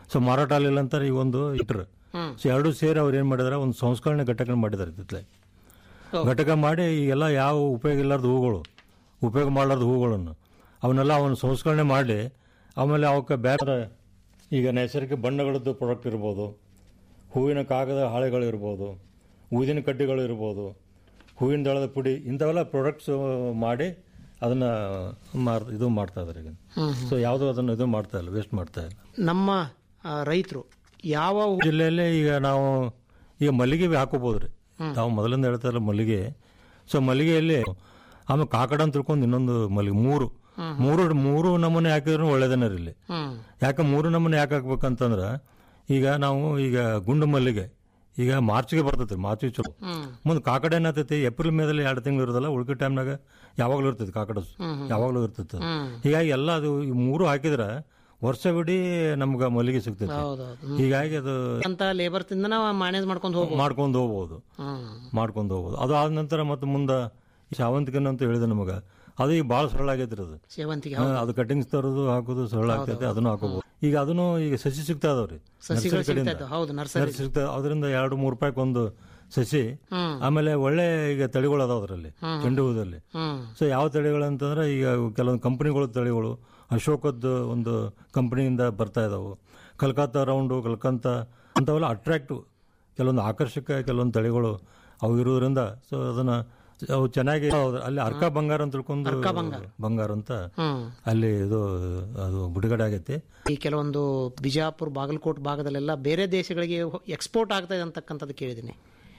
ಸೊ ಮಾರಾಟ ಆಗಲಿಲ್ಲ ಅಂತಾರೆ ಈ ಒಂದು ಇಟ್ರು ಹ್ಮ್. ಸೊ ಎರಡು ಸೇರಿ ಅವ್ರು ಏನು ಮಾಡಿದಾರೆ ಒಂದು ಸಂಸ್ಕರಣೆ ಘಟಕ ಮಾಡಿದ್ದಾರೆ ಇತ್ತಿತ್ತಲೆ ಹೌದು. ಘಟಕ ಮಾಡಿ ಎಲ್ಲ ಯಾವ ಉಪಯೋಗ ಇಲ್ಲಾರ್ದ ಹೂಗಳು ಉಪಯೋಗ ಮಾಡಲಾರ್ದ ಹೂಗಳನ್ನು ಅವನ್ನೆಲ್ಲ ಅವನ್ನ ಸಂಸ್ಕರಣೆ ಮಾಡಿ ಆಮೇಲೆ ಅವಕ್ಕೆ ಬೇರೆ ಈಗ ನೈಸರ್ಗಿಕ ಬಣ್ಣಗಳದ್ದು ಪ್ರಾಡಕ್ಟ್ ಇರ್ಬೋದು ಹೂವಿನ ಕಾಗದ ಹಾಳೆಗಳು ಇರ್ಬೋದು ಊದಿನ ಕಡ್ಡಿಗಳು ಇರ್ಬೋದು ಹೂವಿನ ದಳದ ಪುಡಿ ಇಂಥವೆಲ್ಲ ಪ್ರಾಡಕ್ಟ್ಸ್ ಮಾಡಿ ಅದನ್ನ ಮಾರ್ ಇದು ಮಾಡ್ತಾ ಇದ್ದಾರೆ ಈಗ ಹ್ಮ್, ಸೊ ಯಾವುದೂ ಅದನ್ನು ಇದು ಮಾಡ್ತಾ ಇಲ್ಲ ವೇಸ್ಟ್ ಮಾಡ್ತಾ ಇಲ್ಲ ನಮ್ಮ ರೈತರು ಯಾವ ಹೂ- ಜಿಲ್ಲೆಯಲ್ಲಿ ಈಗ ನಾವು ಈಗ ಮಲ್ಲಿಗೆ ಹಾಕೋಬಹುದು ರೀ ತಾವು ಮೊದಲಿಂದ ಹೇಳ್ತಾ ಇಲ್ಲ ಮಲ್ಲಿಗೆ ಸೊ ಮಲ್ಲಿಗೆಯಲ್ಲಿ ಆಮೇಲೆ ಕಾಕಡ ಅಂತ ತಿಳ್ಕೊಂಡು ಇನ್ನೊಂದು ಮಲ್ಲಿಗೆ ಮೂರು ಮೂರು ಮೂರು ನಮೂನೆ ಹಾಕಿದ್ರು ಒಳ್ಳೇದನ್ನ ರೀ ಇಲ್ಲಿ ಹ್ಮ್ ಯಾಕೆ ಮೂರು ನಮೂನೆ ಯಾಕೆ ಹಾಕ್ಬೇಕಂತಂದ್ರೆ ಈಗ ನಾವು ಈಗ ಗುಂಡು ಮಲ್ಲಿಗೆ ಈಗ ಮಾರ್ಚ್ಗೆ ಬರ್ತೈತಿ ಮಾರ್ಚ್ ಚಲೋ ಹ್ಮ್. ಮುಂದೆ ಕಾಕಡ ಏನಾಗ್ತೈತಿ ಏಪ್ರಿಲ್ ಮೇದಲ್ಲಿ ಎರಡು ತಿಂಗಳು ಇರೋದಲ್ಲ ಉಳ್ಕಿ ಟೈಮ್ನಾಗ ಯಾವಾಗಲೂ ಇರ್ತೈತಿ ಕಾಕಡ ಯಾವಾಗಲೂ ಇರ್ತೈತಿ ಅದು. ಹ್ಮ್. ಹೀಗಾಗಿ ಎಲ್ಲ ಅದು ಈ ಮೂರು ಹಾಕಿದ್ರೆ ವರ್ಷವಿಡೀ ನಮ್ಗೆ ಮಲ್ಲಿಗೆ ಸಿಗ್ತೈತಿ ಹೌದೌದು ಹೀಗಾಗಿ ಅದು ಅಂತ ಲೇಬರ್ ತಿಂದ ನಾವು ಮ್ಯಾನೇಜ್ ಮಾಡ್ಕೊಂಡು ಹೋಗ್ಬೋದು ಮಾಡ್ಕೊಂಡು ಹೋಗ್ಬೋದು ಹ್ಮ್ ಮಾಡ್ಕೊಂಡು ಹೋಗ್ಬೋದು ಅದು ಆದ ನಂತರ ಮತ್ತೆ ಮುಂದೆ ಶಾವಂತಿಗೆ ಅಂತ ಹೇಳಿದೆ ನಮಗೆ ಅದು ಈಗ ಭಾಳ ಸರಳ ಆಗೈತ್ರಿ ಅದು ಸೇವಂತಿಗೆ ಹಾ, ಅದು ಕಟಿಂಗ್ಸ್ ತರೋದು ಹಾಕೋದು ಸರಳ ಆಗ್ತೈತೆ ಅದನ್ನು ಹಾಕೋಬಹುದು ಈಗ ಅದನ್ನು ಈಗ ಸಸಿ ಸಿಗ್ತಾ ಇದಾವ್ರಿ ಸಸಿಗಳು ನರ್ಸರಿ ಕಡೆಯಿಂದ. ಸಿಗ್ತಾ ಇದ್ದಾವೆ. ಹೌದು, ನರ್ಸರಿ. ನರ್ಸರಿ ಸಿಗ್ತಾ ಅದರಿಂದ ಎರಡು ಮೂರು ರೂಪಾಯಿಗೆ ಒಂದು ಸಸಿ ಹ್ಮ್. ಆಮೇಲೆ ಒಳ್ಳೆ ಈಗ ತಳಿಗಳು ಅದಾವ ಅದರಲ್ಲಿ ಹ್ಮ್. ಚೆಂಡು ಹೂದಲ್ಲಿ ಹ್ಮ್ ಸೊ ಯಾವ ತಳಿಗಳು ಅಂತಂದ್ರೆ ಈಗ ಕೆಲವೊಂದು ಕಂಪನಿಗಳ ತಳಿಗಳು ಅಶೋಕದ್ದು ಒಂದು ಕಂಪನಿಯಿಂದ ಬರ್ತಾ ಇದಾವು ಕಲ್ಕತ್ತಾ ರೌಂಡು ಕಲ್ಕಂತ ಅಂಥವೆಲ್ಲ ಅಟ್ರಾಕ್ಟಿವ್ ಕೆಲವೊಂದು ಆಕರ್ಷಕ ಕೆಲವೊಂದು ತಳಿಗಳು ಅವು ಇರೋದ್ರಿಂದ ಸೊ ಅದನ್ನ ಅವು ಚೆನ್ನಾಗಿ ಅಲ್ಲಿ ಅರ್ಕ ಬಂಗಾರ ಅಂತ ತಿಳ್ಕೊಂಡು ಬಂಗಾರ ಅಂತ ಹ್ಮ್ ಅಲ್ಲಿ ಇದು ಅದು ಬಿಡುಗಡೆ ಆಗೈತಿ ಈ ಕೆಲವೊಂದು ಬಿಜಾಪುರ ಬಾಗಲಕೋಟ್ ಭಾಗದಲ್ಲೆಲ್ಲ ಬೇರೆ ದೇಶಗಳಿಗೆ ಎಕ್ಸ್ಪೋರ್ಟ್ ಆಗ್ತಾ ಇದೆ ಅಂತಕ್ಕಂಥದ್ದು ಕೇಳಿದ್ದೀನಿ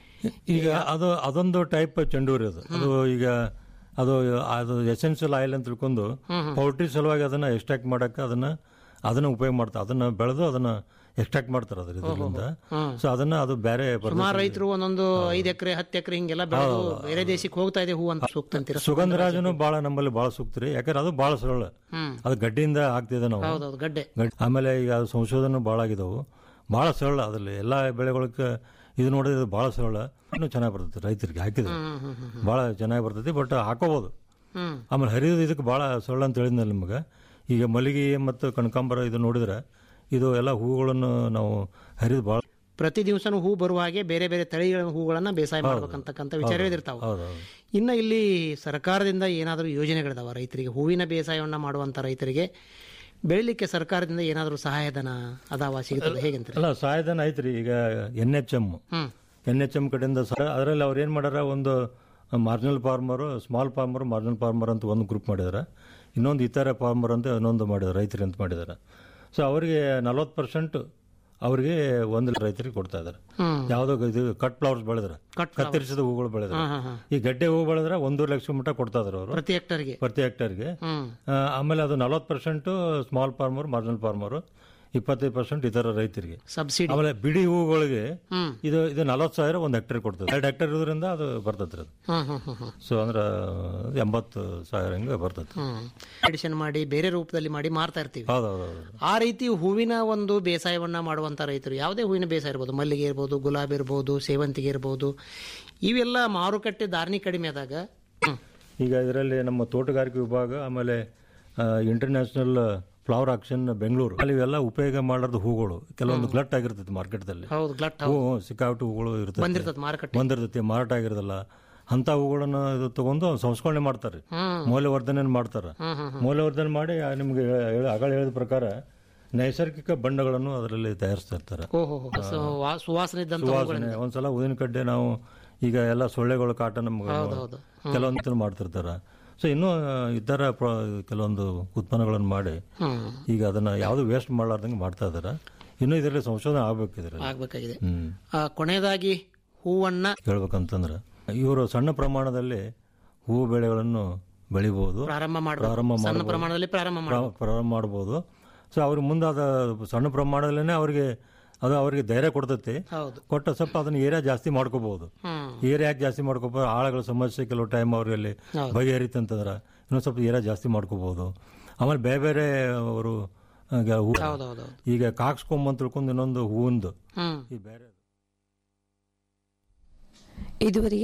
ಈಗ ಅದು ಅದೊಂದು ಟೈಪ್ ಚೆಂಡೂರಿ ಅದು ಅದು ಈಗ ಅದು ಅದು ಎಸೆನ್ಷಿಯಲ್ ಆಯಿಲ್ ಅಂತ ತಿಳ್ಕೊಂಡು ಪೌಲ್ಟ್ರಿ ಸಲುವಾಗಿ ಅದನ್ನ ಎಕ್ಸ್ಟ್ರಾಕ್ಟ್ ಮಾಡಕ್ಕೆ ಅದನ್ನ ಅದನ್ನ ಉಪಯೋಗ ಮಾಡ್ತಾರೆ ಅದನ್ನ ಬೆಳೆದು ಅದನ್ನ ಎಕ್ಸ್ಟ್ರಾಕ್ಟ್ ಮಾಡ್ತಾರೆ ಅದ್ರ ಇದರಿಂದ ಸೊ ಅದನ್ನ ಅದು ಬೇರೆ ಸುಮಾರು ರೈತರು ಒಂದೊಂದು ಐದು ಎಕರೆ ಹತ್ತು ಎಕರೆ ಹಿಂಗೆಲ್ಲ ಬೆಳೆದು ಬೇರೆ ದೇಶಕ್ಕೆ ಹೋಗ್ತಾ ಇದೆ ಹೂ ಅಂತ ಸೂಕ್ತ ಅಂತೀರ ಸುಗಂಧರಾಜನು ಬಹಳ ನಮ್ಮಲ್ಲಿ ಬಹಳ ಸೂಕ್ತ ರೀ ಯಾಕಂದ್ರೆ ಅದು ಬಹಳ ಸರಳ ಹ್ಮ್ ಅದು ಗಡ್ಡಿಯಿಂದ ಆಗ್ತಿದೆ ನಾವು ಹೌದೌದು ಗಡ್ಡೆ ಗಡ್- ಆಮೇಲೆ ಈಗ ಅದು ಸಂಶೋಧನೆ ಭಾಳ ಆಗಿದಾವು ಭಾಳ ಸರಳ ಅದ್ರಲ್ಲಿ ಎಲ್ಲ ಬೆಳೆಗಳಿಗೆ ಇದು ನೋಡಿದ್ರೆ ಇದು ಭಾಳ ಸರಳ ಇನ್ನೂ ಚೆನ್ನಾಗಿ ಬರ್ತೈತಿ ರೈತರಿಗೆ ಹಾಕಿದ್ರೆ ಭಾಳ ಚೆನ್ನಾಗಿ ಬರ್ತೈತಿ ಬಟ್ ಹಾಕೋಬೋದು ಹ್ಮ್ ಆಮೇಲೆ ಹರಿಯೋದು ಇದಕ್ಕೆ ಭಾಳ ಸರಳ ಅಂತ ಹೇಳಿದ್ನಲ್ಲ ನಿಮಗೆ ಈಗ ಮಲ್ಲಿಗೆ ಮತ್ತು ಕನಕಾಂಬರ ಇದು ನೋಡಿದ್ರೆ ಇದು ಎಲ್ಲ ಹೂಗಳನ್ನು ನಾವು ಹರಿದು ಭಾಳ ಪ್ರತಿ ದಿವಸನೂ ಹೂ ಬರುವ ಹಾಗೆ ಬೇರೆ ಬೇರೆ ತಳಿಗಳ ಹೂಗಳನ್ನ ಬೇಸಾಯ ಮಾಡ್ಬೇಕಂತಕ್ಕಂಥ ವಿಚಾರ ಹೇಳಿರ್ತಾವ ಹೌದು ಇನ್ನು ಇಲ್ಲಿ ಸರ್ಕಾರದಿಂದ ಏನಾದರೂ ಯೋಜನೆಗಳಿದಾವ ರೈತರಿಗೆ ಹೂವಿನ ಬೇಸಾಯವನ್ನ ಮಾಡುವಂತ ರೈತರಿಗೆ ಬೆಳಿಲಿಕ್ಕೆ ಸರ್ಕಾರದಿಂದ ಏನಾದರೂ ಸಹಾಯಧನ ಅದಾವ ಸಿಗುತ್ತದೆ ಹೇಗಂತಾರೆ ಅಲ್ಲ ಸಹಾಯಧನ ಐತ್ರಿ ಈಗ ಎನ್ ಎಚ್ ಎಮ್ ಹ್ಮ್ ಎನ್ ಎಚ್ ಎಮ್ ಕಡೆಯಿಂದ ಸಹ ಅದರಲ್ಲಿ ಅವ್ರು ಏನು ಮಾಡ್ಯಾರ ಒಂದು marginal farmer small farmer marginal farmer ಅಂತ ಒಂದು ಗ್ರೂಪ್ ಮಾಡಿದಾರೆ ಇನ್ನೊಂದು ಇತರ ಫಾರ್ಮರ್ ಅಂತ ಇನ್ನೊಂದು ಮಾಡಿದಾರೆ ರೈತರು ಅಂತ ಮಾಡಿದ್ದಾರೆ ಸೊ ಅವರಿಗೆ ನಲ್ವತ್ತು ಪರ್ಸೆಂಟ್ ಅವರಿಗೆ ಒಂದು ರೈತರಿಗೆ ಕೊಡ್ತಾ ಇದ್ದಾರೆ ಹ್ಮ್ ಯಾವುದೋ ಇದು ಕಟ್ ಫ್ಲವರ್ಸ್ ಬೆಳೆದ್ರೆ Cut ಕತ್ತರಿಸಿದ ಹೂಗಳು ಬೆಳೆದ್ರೆ ಹಾ, ಹಾ, ಹಾ. ಈ ಗಡ್ಡೆ ಹೂ ಬೆಳೆದ್ರೆ ಒಂದೂವರೆ ಲಕ್ಷ ಮಟ್ಟ ಕೊಡ್ತಾ ಇದಾರೆ ಅವರು ಪ್ರತಿ ಹೆಕ್ಟರ್ಗೆ ಪ್ರತಿ ಹೆಕ್ಟರ್ಗೆ ಹ್ಮ್ ಆ, ಆಮೇಲೆ ಅದು ನಲ್ವತ್ತು percent small farmer marginal farmer ಇಪ್ಪತ್ತೈದು ಪರ್ಸೆಂಟ್ ಇತರ ರೈತರಿಗೆ ಸಬ್ಸಿಡಿ ಆಮೇಲೆ ಬಿಡಿ ಹೂಗಳಿಗೆ ಹ್ಮ್ ಇದು ಇದು ನಲವತ್ತು ಸಾವಿರ ಒಂದು ಹೆಕ್ಟರ್ ಕೊಡ್ತದೆ ಎರಡು ಹೆಕ್ಟರ್ ಇರೋದ್ರಿಂದ ಅದು ಬರ್ತೈತೆ ಅದು ಹ್ಮ್ ಹ್ಮ್ ಹ್ಮ್ ಹ್ಮ್ ಸೊ ಅಂದ್ರೆ ಎಂಬತ್ತು ಸಾವಿರ ಹಂಗೆ ಬರ್ತೈತೆ ಹ್ಮ್ ಎಡಿಷನ್ ಮಾಡಿ ಬೇರೆ ರೂಪದಲ್ಲಿ ಮಾಡಿ ಮಾರ್ತಾ ಇರ್ತೀವಿ ಹೌದು ಹೌದು ಹೌದು ಆ ರೀತಿ ಹೂವಿನ ಒಂದು ಬೇಸಾಯವನ್ನ ಮಾಡುವಂತ ರೈತರು ಯಾವುದೇ ಹೂವಿನ ಬೇಸಾಯ ಇರ್ಬೋದು ಮಲ್ಲಿಗೆ ಇರ್ಬೋದು ಗುಲಾಬಿ ಇರ್ಬೋದು ಸೇವಂತಿಗೆ ಇರ್ಬೋದು ಇವೆಲ್ಲ ಮಾರುಕಟ್ಟೆ ಧಾರಣಿ ಕಡಿಮೆ ಆದಾಗ ಹ್ಮ್, ಈಗ ಇದರಲ್ಲಿ ನಮ್ಮ ತೋಟಗಾರಿಕೆ ವಿಭಾಗ ಆಮೇಲೆ ಇಂಟರ್ನ್ಯಾಷನಲ್ ಫ್ಲವರ್ ಆಕ್ಷನ್ ಬೆಂಗಳೂರು ಅಲ್ಲಿ ಇವೆಲ್ಲ ಉಪಯೋಗ ಮಾಡಾರ್ದು ಹೂಗಳು ಕೆಲವೊಂದು ಗ್ಲಟ್ ಆಗಿರ್ತೈತಿ ಮಾರ್ಕೆಟ್ದಲ್ಲಿ ಹೌದು ಗ್ಲಟ್ ಹೂ ಹೂ, ಸಿಕ್ಕಾಪಟ್ಟೆ ಹೂಗಳು ಇರ್ತೈತೆ ಬಂದಿರ್ತದೆ ಮಾರುಕಟ್ಟೆ ಬಂದಿರ್ತೈತಿ ಮಾರಾಟ ಆಗಿರೋದಲ್ಲ ಅಂತ ಹೂಗಳನ್ನು ಇದು ತಗೊಂಡು ಸಂಸ್ಕರಣೆ ಮಾಡ್ತಾರೆ ಹ್ಮ್ ಮೌಲ್ಯವರ್ಧನೆ ಮಾಡ್ತಾರೆ ಹ್ಮ್ ಹ್ಮ್ ಮೌಲ್ಯವರ್ಧನೆ ಮಾಡಿ ಆ ನಿಮ್ಗೆ ಹೇಳ- ಅಗಳ ಹೇಳಿದ ಪ್ರಕಾರ ನೈಸರ್ಗಿಕ ಬಣ್ಣಗಳನ್ನು ಅದರಲ್ಲಿ ತಯಾರಿಸ್ತಾ ಇರ್ತಾರೆ ಓಹೋ ಸುವಾಸನೆ ಇದ್ದಂತ ಸುವಾಸನೆ ಒಂದ್ಸಲ ಊದಿನ ಕಡ್ಡೆ ನಾವು ಈಗ ಎಲ್ಲ ಸೊಳ್ಳೆಗಳು ಕಾಟ ನಮ್ಗೆ ಹೌದು. ಕೆಲವೊಂದು ಮಾಡ್ತಿರ್ತಾರ ಸೊ ಇನ್ನೂ ಇತರ ಪ್ರ- ಕೆಲವೊಂದು ಉತ್ಪನ್ನಗಳನ್ನು ಮಾಡಿ ಹ್ಮ್ ಈಗ ಅದನ್ನ ಯಾವುದು ವೇಸ್ಟ್ ಮಾಡಲಾರ್ದಂಗೆ ಮಾಡ್ತಾ ಇದಾರೆ ಇನ್ನೂ ಇದರಲ್ಲಿ ಸಂಶೋಧನೆ ಆಗ್ಬೇಕು ಇದರಲ್ಲಿ ಆಗ್ಬೇಕಾಗಿದೆ ಹ್ಮ್ ಆ, ಕೊನೆಯದಾಗಿ ಹೂವನ್ನ ಹೇಳ್ಬೇಕಂತಂದ್ರೆ ಇವರು ಸಣ್ಣ ಪ್ರಮಾಣದಲ್ಲಿ ಹೂ ಬೆಳೆಗಳನ್ನು ಬೆಳಿಬಹುದು ಪ್ರಾರಂಭ ಪ್ರಾರಂಭ ಮಾಡಬೇಕು ಸಣ್ಣ ಮಾಡ್ಬೋದು. ಪ್ರಮಾಣದಲ್ಲಿ ಪ್ರಾರಂಭ ಮಾಡಬೇಕು ಪ್ರಾ- ಪ್ರಾರಂಭ ಮಾಡ್ಬೋದು ಸೊ ಅವ್ರಿಗೆ ಮುಂದೆ ಅದು ಸಣ್ಣ ಪ್ರಮಾಣದಲ್ಲೇ ಅವರಿಗೆ ಅದು ಅವರಿಗೆ ಧೈರ್ಯ ಕೊಡ್ತೈತಿ ಹೌದು ಕೊಟ್ಟ ಸ್ವಲ್ಪ ಅದನ್ನ ಏರಿಯಾ ಜಾಸ್ತಿ ಮಾಡ್ಕೋಬಹುದು ಹ್ಮ್ ಏರಿಯಾ ಯಾಕೆ ಜಾಸ್ತಿ ಮಾಡ್ಕೋಬಹುದು ಆಳಗಳ ಸಮಸ್ಯೆ ಕೆಲವು ಟೈಮ್ ಅವರಲ್ಲಿ ಹೌದು. ಬಗೆಹರಿತಂತಂದ್ರೆ ಇನ್ನೊಂದು ಸ್ವಲ್ಪ ಏರಿಯಾ ಜಾಸ್ತಿ ಮಾಡ್ಕೋಬಹುದು ಆಮೇಲೆ ಬೇರೆ ಬೇರೆ ಅವರು ಈಗ ಹೂ ಹೌದೌದು ಈಗ ಕಾಕ್ಸ್ಕೊಂಬ ಅಂತ ತಿಳ್ಕೊಂಡು ಇನ್ನೊಂದು ಹೂವಿಂದು ಹ್ಮ್ ಈ ಬೇರೆ ಇದುವರೆಗೆ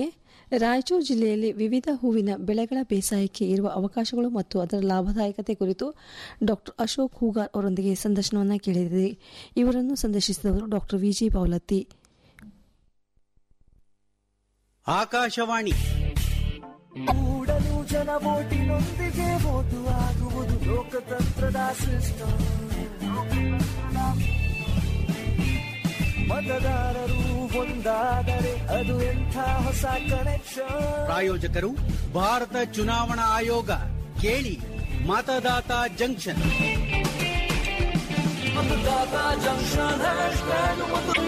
ರಾಯಚೂರು ಜಿಲ್ಲೆಯಲ್ಲಿ ವಿವಿಧ ಹೂವಿನ ಬೆಳೆಗಳ ಬೇಸಾಯಕ್ಕೆ ಇರುವ ಅವಕಾಶಗಳು ಮತ್ತು ಅದರ ಲಾಭದಾಯಕತೆ ಕುರಿತು ಡಾಕ್ಟರ್ ಅಶೋಕ್ ಹೂಗಾರ್ ಅವರೊಂದಿಗೆ ಸಂದರ್ಶನವನ್ನು ಕೇಳಿದಿದೆ ಇವರನ್ನು ಸಂದರ್ಶಿಸಿದವರು ಡಾಕ್ಟರ್ ವಿಜಿ ಪೌಲತ್ತಿ ಆಕಾಶವಾಣಿ ಕೂಡಲು ಜನ ಓಟಿನೊಂದಿಗೆ ಓಟು ಆಗುವುದು ಲೋಕತಂತ್ರದ ಸಿಸ್ಟಮ್ ಮತದಾರರು ಒಂದಾದರೆ ಅದು ಎಂಥ ಹೊಸ ಕನೆಕ್ಷನ್ ಪ್ರಾಯೋಜಕರು ಭಾರತ ಚುನಾವಣಾ ಆಯೋಗ ಕೇಳಿ ಮತದಾತ ಜಂಕ್ಷನ್ ಮತದಾತ ಜಂಕ್ಷನ್ ಹ್ಯಾಶ್ಟ್ಯಾಗ್ ಮತ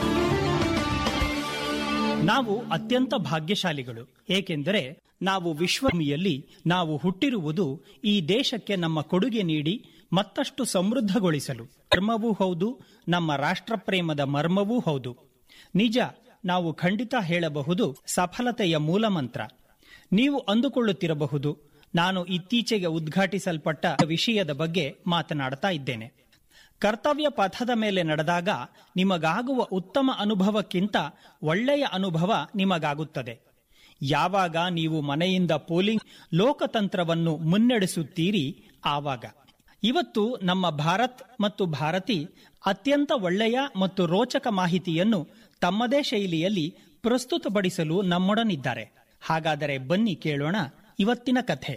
ನಾವು ಅತ್ಯಂತ ಭಾಗ್ಯಶಾಲಿಗಳು ಏಕೆಂದರೆ ನಾವು ವಿಶ್ವಭೂಮಿಯಲ್ಲಿ ನಾವು ಹುಟ್ಟಿರುವುದು ಈ ದೇಶಕ್ಕೆ ನಮ್ಮ ಕೊಡುಗೆ ನೀಡಿ ಮತ್ತಷ್ಟು ಸಮೃದ್ಧಗೊಳಿಸಲು ಧರ್ಮವೂ ಹೌದು ನಮ್ಮ ರಾಷ್ಟ್ರ ಪ್ರೇಮದ ಮರ್ಮವೂ ಹೌದು ನಿಜ ನಾವು ಖಂಡಿತ ಹೇಳಬಹುದು ಸಫಲತೆಯ ಮೂಲಮಂತ್ರ ನೀವು ಅಂದುಕೊಳ್ಳುತ್ತಿರಬಹುದು ನಾನು ಇತ್ತೀಚೆಗೆ ಉದ್ಘಾಟಿಸಲ್ಪಟ್ಟ ವಿಷಯದ ಬಗ್ಗೆ ಮಾತನಾಡ್ತಾ ಇದ್ದೇನೆ ಕರ್ತವ್ಯ ಪಥದ ಮೇಲೆ ನಡೆದಾಗ ನಿಮಗಾಗುವ ಉತ್ತಮ ಅನುಭವಕ್ಕಿಂತ ಒಳ್ಳೆಯ ಅನುಭವ ನಿಮಗಾಗುತ್ತದೆ ಯಾವಾಗ ನೀವು ಮನೆಯಿಂದ ಪೋಲಿಂಗ್ ಲೋಕತಂತ್ರವನ್ನು ಮುನ್ನಡೆಸುತ್ತೀರಿ ಆವಾಗ ಇವತ್ತು ನಮ್ಮ ಭಾರತ್ ಮತ್ತು ಭಾರತಿ ಅತ್ಯಂತ ಒಳ್ಳೆಯ ಮತ್ತು ರೋಚಕ ಮಾಹಿತಿಯನ್ನು ತಮ್ಮದೇ ಶೈಲಿಯಲ್ಲಿ ಪ್ರಸ್ತುತಪಡಿಸಲು ನಮ್ಮೊಡನಿದ್ದಾರೆ ಹಾಗಾದರೆ ಬನ್ನಿ ಕೇಳೋಣ ಇವತ್ತಿನ ಕಥೆ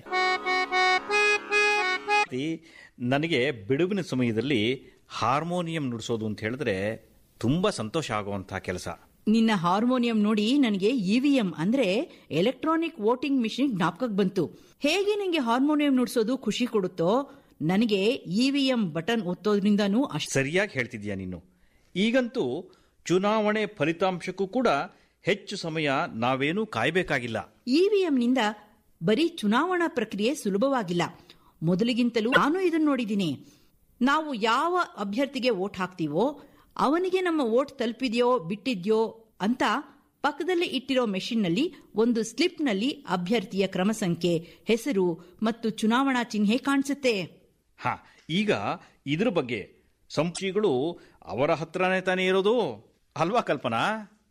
ನನಗೆ ಬಿಡುವಿನ ಸಮಯದಲ್ಲಿ ಹಾರ್ಮೋನಿಯಂ ನುಡಿಸೋದು ಅಂತ ಹೇಳಿದ್ರೆ ತುಂಬಾ ಸಂತೋಷ ಆಗುವಂತಹ ಕೆಲಸ ನಿನ್ನ ಹಾರ್ಮೋನಿಯಂ ನೋಡಿ ನನಗೆ ಇವಿಎಂ ಅಂದ್ರೆ ಎಲೆಕ್ಟ್ರಾನಿಕ್ ವೋಟಿಂಗ್ ಮಿಷಿನ್ ಜ್ಞಾಪಕಕ್ಕೆ ಬಂತು ಹೇಗೆ ನಿಂಗೆ ಹಾರ್ಮೋನಿಯಂ ನುಡಿಸೋದು ಖುಷಿ ಕೊಡುತ್ತೋ ನನಗೆ ಇವಿಎಂ ಬಟನ್ ಒತ್ತೋದ್ರಿಂದನೂ ಅಷ್ಟೇ ಸರಿಯಾಗಿ ಹೇಳ್ತಿದ್ಯಾ ನೀನು ಈಗಂತೂ ಚುನಾವಣೆ ಫಲಿತಾಂಶಕ್ಕೂ ಕೂಡ ಹೆಚ್ಚು ಸಮಯ ನಾವೇನೂ ಕಾಯಬೇಕಾಗಿಲ್ಲ ಇವಿಎಂನಿಂದ ಬರೀ ಚುನಾವಣಾ ಪ್ರಕ್ರಿಯೆ ಸುಲಭವಾಗಿಲ್ಲ ಮೊದಲಿಗಿಂತಲೂ ನಾನು ಇದನ್ನು ನೋಡಿದ್ದೀನಿ ನಾವು ಯಾವ ಅಭ್ಯರ್ಥಿಗೆ ವೋಟ್ ಹಾಕ್ತೀವೋ ಅವನಿಗೆ ನಮ್ಮ ವೋಟ್ ತಲುಪಿದೆಯೋ ಬಿಟ್ಟಿದ್ಯೋ ಅಂತ ಪಕ್ಕದಲ್ಲಿ ಇಟ್ಟಿರೋ ಮೆಷಿನ್ನಲ್ಲಿ ಒಂದು ಸ್ಲಿಪ್ನಲ್ಲಿ ಅಭ್ಯರ್ಥಿಯ ಕ್ರಮ ಸಂಖ್ಯೆ ಹೆಸರು ಮತ್ತು ಚುನಾವಣಾ ಚಿಹ್ನೆ ಕಾಣಿಸುತ್ತೆ ಹಾ ಈಗ ಇದ್ರ ಬಗ್ಗೆ ಸಂಶಯಿಗಳು ಅವರ ಹತ್ರನೇ ತಾನೇ ಇರೋದು ಅಲ್ವಾ ಕಲ್ಪನಾ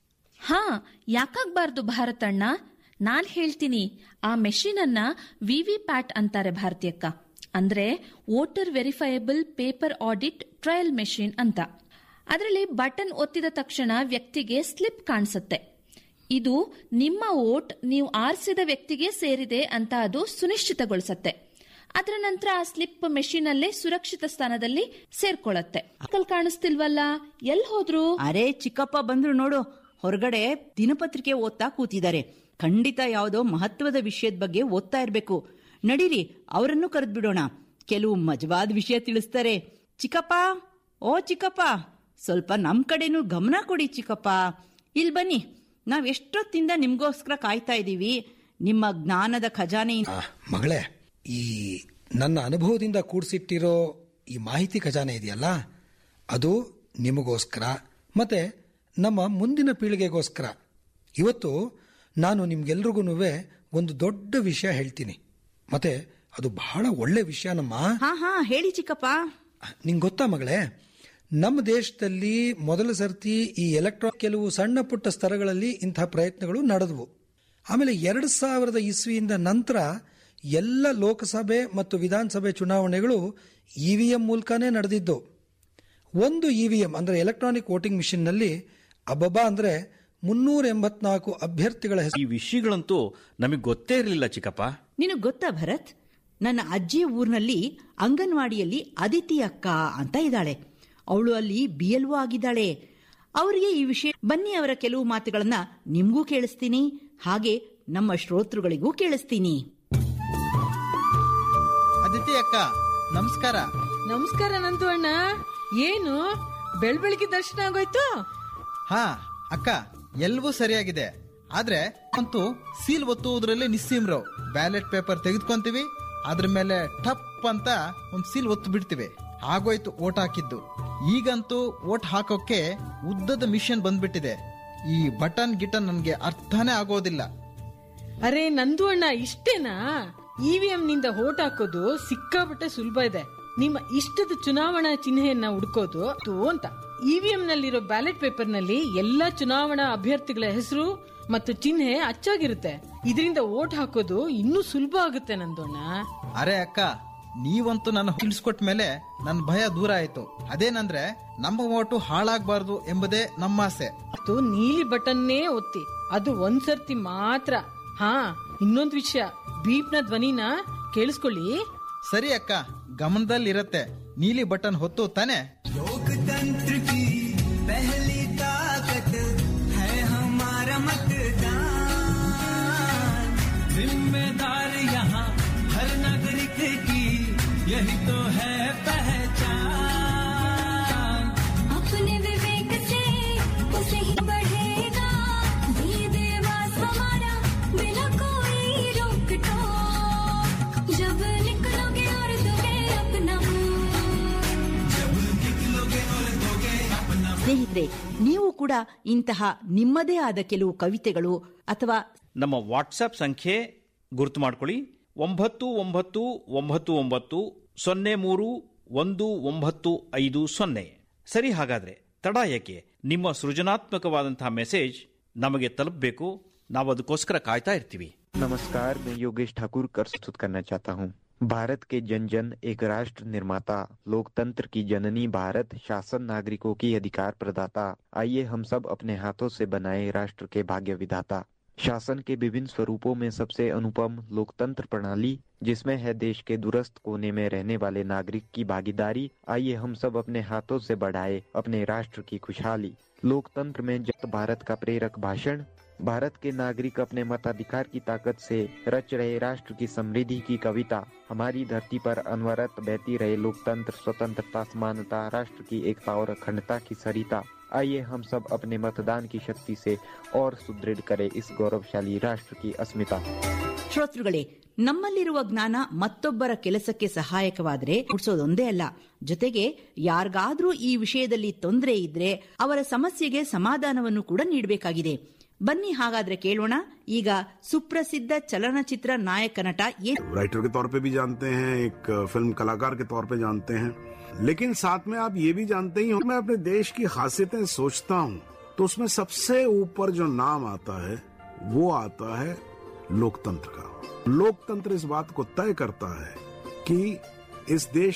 ಹಾ ಯಾಕಾಗ್ಬಾರ್ದು ಭಾರತಣ್ಣ ನಾನ್ ಹೇಳ್ತೀನಿ ಆ ಮೆಷಿನ್ ಅನ್ನ ವಿವಿ ಪ್ಯಾಟ್ ಅಂತಾರೆ ಭಾರತೀಯಕ್ಕ ಅಂದ್ರೆ voter verifiable paper audit trail machine ಅಂತ ಅದರಲ್ಲಿ ಬಟನ್ ಒತ್ತಿದ ತಕ್ಷಣ ವ್ಯಕ್ತಿಗೆ ಸ್ಲಿಪ್ ಕಾಣಿಸುತ್ತೆ ಇದು ನಿಮ್ಮ ವೋಟ್ ನೀವು ಆರಿಸಿದ ವ್ಯಕ್ತಿಗೆ ಸೇರಿದೆ ಅಂತ ಅದು ಸುನಿಶ್ಚಿತಗೊಳಿಸತ್ತೆ ಅದರ ನಂತರ ಆ ಸ್ಲಿಪ್ ಮೆಷಿನ್ ಅಲ್ಲೇ ಸುರಕ್ಷಿತ ಸ್ಥಾನದಲ್ಲಿ ಸೇರ್ಕೊಳ್ಳುತ್ತೆ ಅಂಕಲ್ ಕಾಣಿಸ್ತಿಲ್ವಲ್ಲ ಎಲ್ ಹೋದ್ರು ಅರೆ ಚಿಕ್ಕಪ್ಪ ಬಂದ್ರು ನೋಡು ಹೊರಗಡೆ ದಿನಪತ್ರಿಕೆ ಓದ್ತಾ ಕೂತಿದ್ದಾರೆ ಖಂಡಿತ ಯಾವುದೋ ಮಹತ್ವದ ವಿಷಯದ ಬಗ್ಗೆ ಓದ್ತಾ ಇರ್ಬೇಕು ನಡೀರಿ ಅವರನ್ನು ಕರೆದು ಬಿಡೋಣ ಕೆಲವು ಮಜವಾದ ವಿಷಯ ತಿಳಿಸ್ತಾರೆ ಚಿಕ್ಕಪ್ಪ ಓ ಚಿಕ್ಕಪ್ಪ ಸ್ವಲ್ಪ ನಮ್ ಕಡೆನೂ ಗಮನ ಕೊಡಿ ಚಿಕ್ಕಪ್ಪ ಇಲ್ಲಿ ಬನ್ನಿ ನಾವ್ ಎಷ್ಟೊತ್ತಿಂದ ನಿಮ್ಗೋಸ್ಕರ ಕಾಯ್ತಾ ಇದೀವಿ ನಿಮ್ಮ ಜ್ಞಾನದ ಖಜಾನೆ ಮಗಳೇ ಈ ನನ್ನ ಅನುಭವದಿಂದ ಕೂಡಿಸಿಟ್ಟಿರೋ ಈ ಮಾಹಿತಿ ಖಜಾನೆ ಇದೆಯಲ್ಲ ಅದು ನಿಮಗೋಸ್ಕರ ಮತ್ತೆ ನಮ್ಮ ಮುಂದಿನ ಪೀಳಿಗೆಗೋಸ್ಕರ ಇವತ್ತು ನಾನು ನಿಮ್ಗೆಲ್ರಿಗೂ ಒಂದು ದೊಡ್ಡ ವಿಷಯ ಹೇಳ್ತೀನಿ ಮತ್ತೆ ಅದು ಬಹಳ ಒಳ್ಳೆ ವಿಷಯನಮ್ಮ ಹಾ ಹಾ ಹೇಳಿ ಚಿಕ್ಕಪ್ಪ ನಿಂಗೆ ಗೊತ್ತಾ ಮಗಳೇ ನಮ್ಮ ದೇಶದಲ್ಲಿ ಮೊದಲ ಸರ್ತಿ ಈ ಎಲೆಕ್ಟ್ರಾನ್ ಕೆಲವು ಸಣ್ಣ ಪುಟ್ಟ ಸ್ತರಗಳಲ್ಲಿ ಇಂತಹ ಪ್ರಯತ್ನಗಳು ನಡೆದವು ಆಮೇಲೆ ಎರಡು ಸಾವಿರದ ಇಸ್ವಿಯಿಂದ ನಂತರ ಎಲ್ಲ ಲೋಕಸಭೆ ಮತ್ತು ವಿಧಾನಸಭೆ ಚುನಾವಣೆಗಳು ಇವಿಎಂ ಮೂಲಕನೇ ನಡೆದಿದ್ದು ಒಂದು ಇವಿಎಂ ಅಂದರೆ ಎಲೆಕ್ಟ್ರಾನಿಕ್ ವೋಟಿಂಗ್ ಮಿಷಿನ್ನಲ್ಲಿ ಅಬ್ಬಬ್ಬಾ ಅಂದರೆ ಮುನ್ನೂರ ಎಂಬತ್ನಾಲ್ಕು ಅಭ್ಯರ್ಥಿಗಳ ಈ ವಿಷಯಗಳಂತೂ ನಮಗೆ ಗೊತ್ತೇ ಇರಲಿಲ್ಲ ಚಿಕ್ಕಪ್ಪ ನಿನಗ್ ಗೊತ್ತಾ ಭರತ್ ನನ್ನ ಅಜ್ಜಿಯ ಊರಿನಲ್ಲಿ ಅಂಗನವಾಡಿಯಲ್ಲಿ ಅದಿತಿ ಅಕ್ಕ ಅಂತ ಇದ್ದಾಳೆ ಅವಳು ಅಲ್ಲಿ ಬಿ ಎಲ್ ಆಗಿದ್ದಾಳೆ ಅವರಿಗೆ ಈ ವಿಷಯ ಬನ್ನಿ ಅವರ ಕೆಲವು ಮಾತುಗಳನ್ನ ನಿಮ್ಗೂ ಕೇಳಿಸ್ತೀನಿ ಹಾಗೆ ನಮ್ಮ ಶ್ರೋತೃಗಳಿಗೂ ಕೇಳಿಸ್ತೀನಿ ಅದಿತಿ ಅಕ್ಕ ನಮಸ್ಕಾರ ನಮಸ್ಕಾರ ನಂದು ಅಣ್ಣ ಏನು ಬೆಳ್ ಬೆಳಿಗ್ಗೆ ದರ್ಶನ ಆಗೋಯ್ತು ಹಾ ಅಕ್ಕ ಎಲ್ಲವೂ ಸರಿಯಾಗಿದೆ ಆದ್ರೆ ಅಂತೂ ಸೀಲ್ ಒತ್ತುವುದರಲ್ಲಿ ನಿಸ್ಸೀಮ್ರು ಬ್ಯಾಲೆಟ್ ಪೇಪರ್ ತೆಗೆದುಕೊಂತೀವಿ ಅದ್ರ ಮೇಲೆ ಟಪ್ ಅಂತ ಒಂದ್ ಸೀಲ್ ಒತ್ತು ಬಿಡ್ತೀವಿ ಆಗೋಯ್ತು ಓಟ್ ಹಾಕಿದ್ದು ಈಗಂತೂ ಓಟ್ ಹಾಕೋಕೆ ಉದ್ದದ ಮಿಷನ್ ಬಂದ್ಬಿಟ್ಟಿದೆ ಈ ಬಟನ್ ಗಿಟನ್ ನನ್ಗೆ ಅರ್ಥನೇ ಆಗೋದಿಲ್ಲ ಅರೆ ನಂದು ಅಣ್ಣ ಇಷ್ಟೇನಾ ಇವಿಎಂ ನಿಂದ ಓಟ್ ಹಾಕೋದು ಸಿಕ್ಕಾಪಟ್ಟೆ ಸುಲಭ ಇದೆ ನಿಮ್ಮ ಇಷ್ಟದ ಚುನಾವಣಾ ಚಿಹ್ನೆಯನ್ನ ಹುಡ್ಕೋದು ಅದು ಅಂತ ಇವಿಎಂ ನಲ್ಲಿರೋ ಬ್ಯಾಲೆಟ್ ಪೇಪರ್ ನಲ್ಲಿ ಎಲ್ಲಾ ಚುನಾವಣಾ ಅಭ್ಯರ್ಥಿಗಳ ಹೆಸರು ಮತ್ತು ಚಿಹ್ನೆ ಅಚ್ಚಾಗಿರುತ್ತೆ ಇದರಿಂದ ಓಟ್ ಹಾಕೋದು ಇನ್ನೂ ಸುಲಭ ಆಗುತ್ತೆ ನಂದೋಣ ಅರೆ ಅಕ್ಕ ನೀವಂತೂ ನನ್ನ ತಿಳಿಸ್ಕೊಟ್ಟ ಮೇಲೆ ನನ್ನ ಭಯ ದೂರ ಆಯ್ತು ಅದೇನಂದ್ರೆ ನಮ್ಮ ಓಟು ಹಾಳಾಗಬಾರ್ದು ಎಂಬುದೇ ನಮ್ಮ ಆಸೆ ಅದು ನೀಲಿ ಬಟನ್ನೇ ಒತ್ತಿ ಅದು ಒಂದ್ಸರ್ತಿ ಮಾತ್ರ ಹಾ ಇನ್ನೊಂದ್ ವಿಷಯ ಬೀಪ್ನ ಧ್ವನಿನ ಕೇಳಿಸ್ಕೊಳ್ಳಿ ಸರಿ ಅಕ್ಕ ಗಮನದಲ್ಲಿರತ್ತೆ ನೀಲಿ ಬಟನ್ ಹೊತ್ತು ತಾನೆ लोकतंत्र की पहली ताकत है हमारा मतदान जिम्मेदार यहाँ हर नागरिक की यही तो है पहचान अपने विवेक से उसे ही बढ़ेगा ये देवास हमारा बिना कोई रोक टोक जब निकलोगे और दोगे अपना जब निकलोगे और दोगे अपना ಸ್ನೇಹಿತರೆ ನೀವು ಕೂಡ ಇಂತಹ ನಿಮ್ಮದೇ ಆದ ಕೆಲವು ಕವಿತೆಗಳು ಅಥವಾ ನಮ್ಮ ವಾಟ್ಸಪ್ ಸಂಖ್ಯೆ ಗುರುತು ಮಾಡ್ಕೊಳ್ಳಿ ಒಂಬತ್ತು ಒಂಬತ್ತು ಒಂಬತ್ತು ಒಂಬತ್ತು ಸೊನ್ನೆ ಮೂರು ಒಂದು ಒಂಬತ್ತು ಐದು ಸೊನ್ನೆ ಸರಿ ಹಾಗಾದ್ರೆ ತಡ ಏಕೆ ನಿಮ್ಮ ಸೃಜನಾತ್ಮಕವಾದಂತಹ ಮೆಸೇಜ್ ನಮಗೆ ತಲುಪಬೇಕು ನಾವು ಅದಕ್ಕೋಸ್ಕರ ಕಾಯ್ತಾ ಇರ್ತೀವಿ नमस्कार मैं योगेश ठाकुर कर प्रस्तुत करना चाहता हूँ भारत के जन जन एक राष्ट्र निर्माता लोकतंत्र की जननी भारत शासन नागरिकों की अधिकार प्रदाता आइए हम सब अपने हाथों से बनाए राष्ट्र के भाग्य विधाता शासन के विभिन्न स्वरूपों में सबसे अनुपम लोकतंत्र प्रणाली जिसमें है देश के दूरस्थ कोने में रहने वाले नागरिक की भागीदारी आइए हम सब अपने हाथों से बढ़ाए अपने राष्ट्र की खुशहाली लोकतंत्र में जत भारत का प्रेरक भाषण भारत के नागरिक अपने मताधिकार की ताकत से रच रहे राष्ट्र की समृद्धि की कविता हमारी धरती पर अनवरत बहती रहे लोकतंत्र स्वतंत्रता समानता राष्ट्र की एकता और अखंडता की सरिता आइए हम सब अपने मतदान की शक्ति से और सुदृढ़ करें इस गौरवशाली राष्ट्र की अस्मिता ಶ್ರೋತೃಗಳೇ ನಮ್ಮಲ್ಲಿರುವ ಜ್ಞಾನ ಮತ್ತೊಬ್ಬರ ಕೆಲಸಕ್ಕೆ ಸಹಾಯಕವಾದರೆ ಹುಡ್ಸೋದೊಂದೇ ಅಲ್ಲ ಜೊತೆಗೆ ಯಾರಿಗಾದ್ರೂ ಈ ವಿಷಯದಲ್ಲಿ ತೊಂದರೆ ಇದ್ರೆ ಅವರ ಸಮಸ್ಯೆಗೆ ಸಮಾಧಾನವನ್ನು ಕೂಡ ನೀಡಬೇಕಾಗಿದೆ ಬನ್ನಿ ಹಾಗಾದ್ರೆ ಕೇಳೋಣ ಈಗ ಸುಪ್ರಸಿದ್ಧ ಚಲನಚಿತ್ರ ನಾಯಕ ನಟ ಎ राइटर के तौर पे भी जानते हैं एक फिल्म कलाकार के तौर पे जानते हैं लेकिन साथ में आप ये भी जानते ही हो मैं अपने देश की खासियतें सोचता हूँ तो उसमें सबसे ऊपर जो नाम आता है वो आता है लोकतंत्र का लोकतंत्र इस बात को तय करता है कि इस देश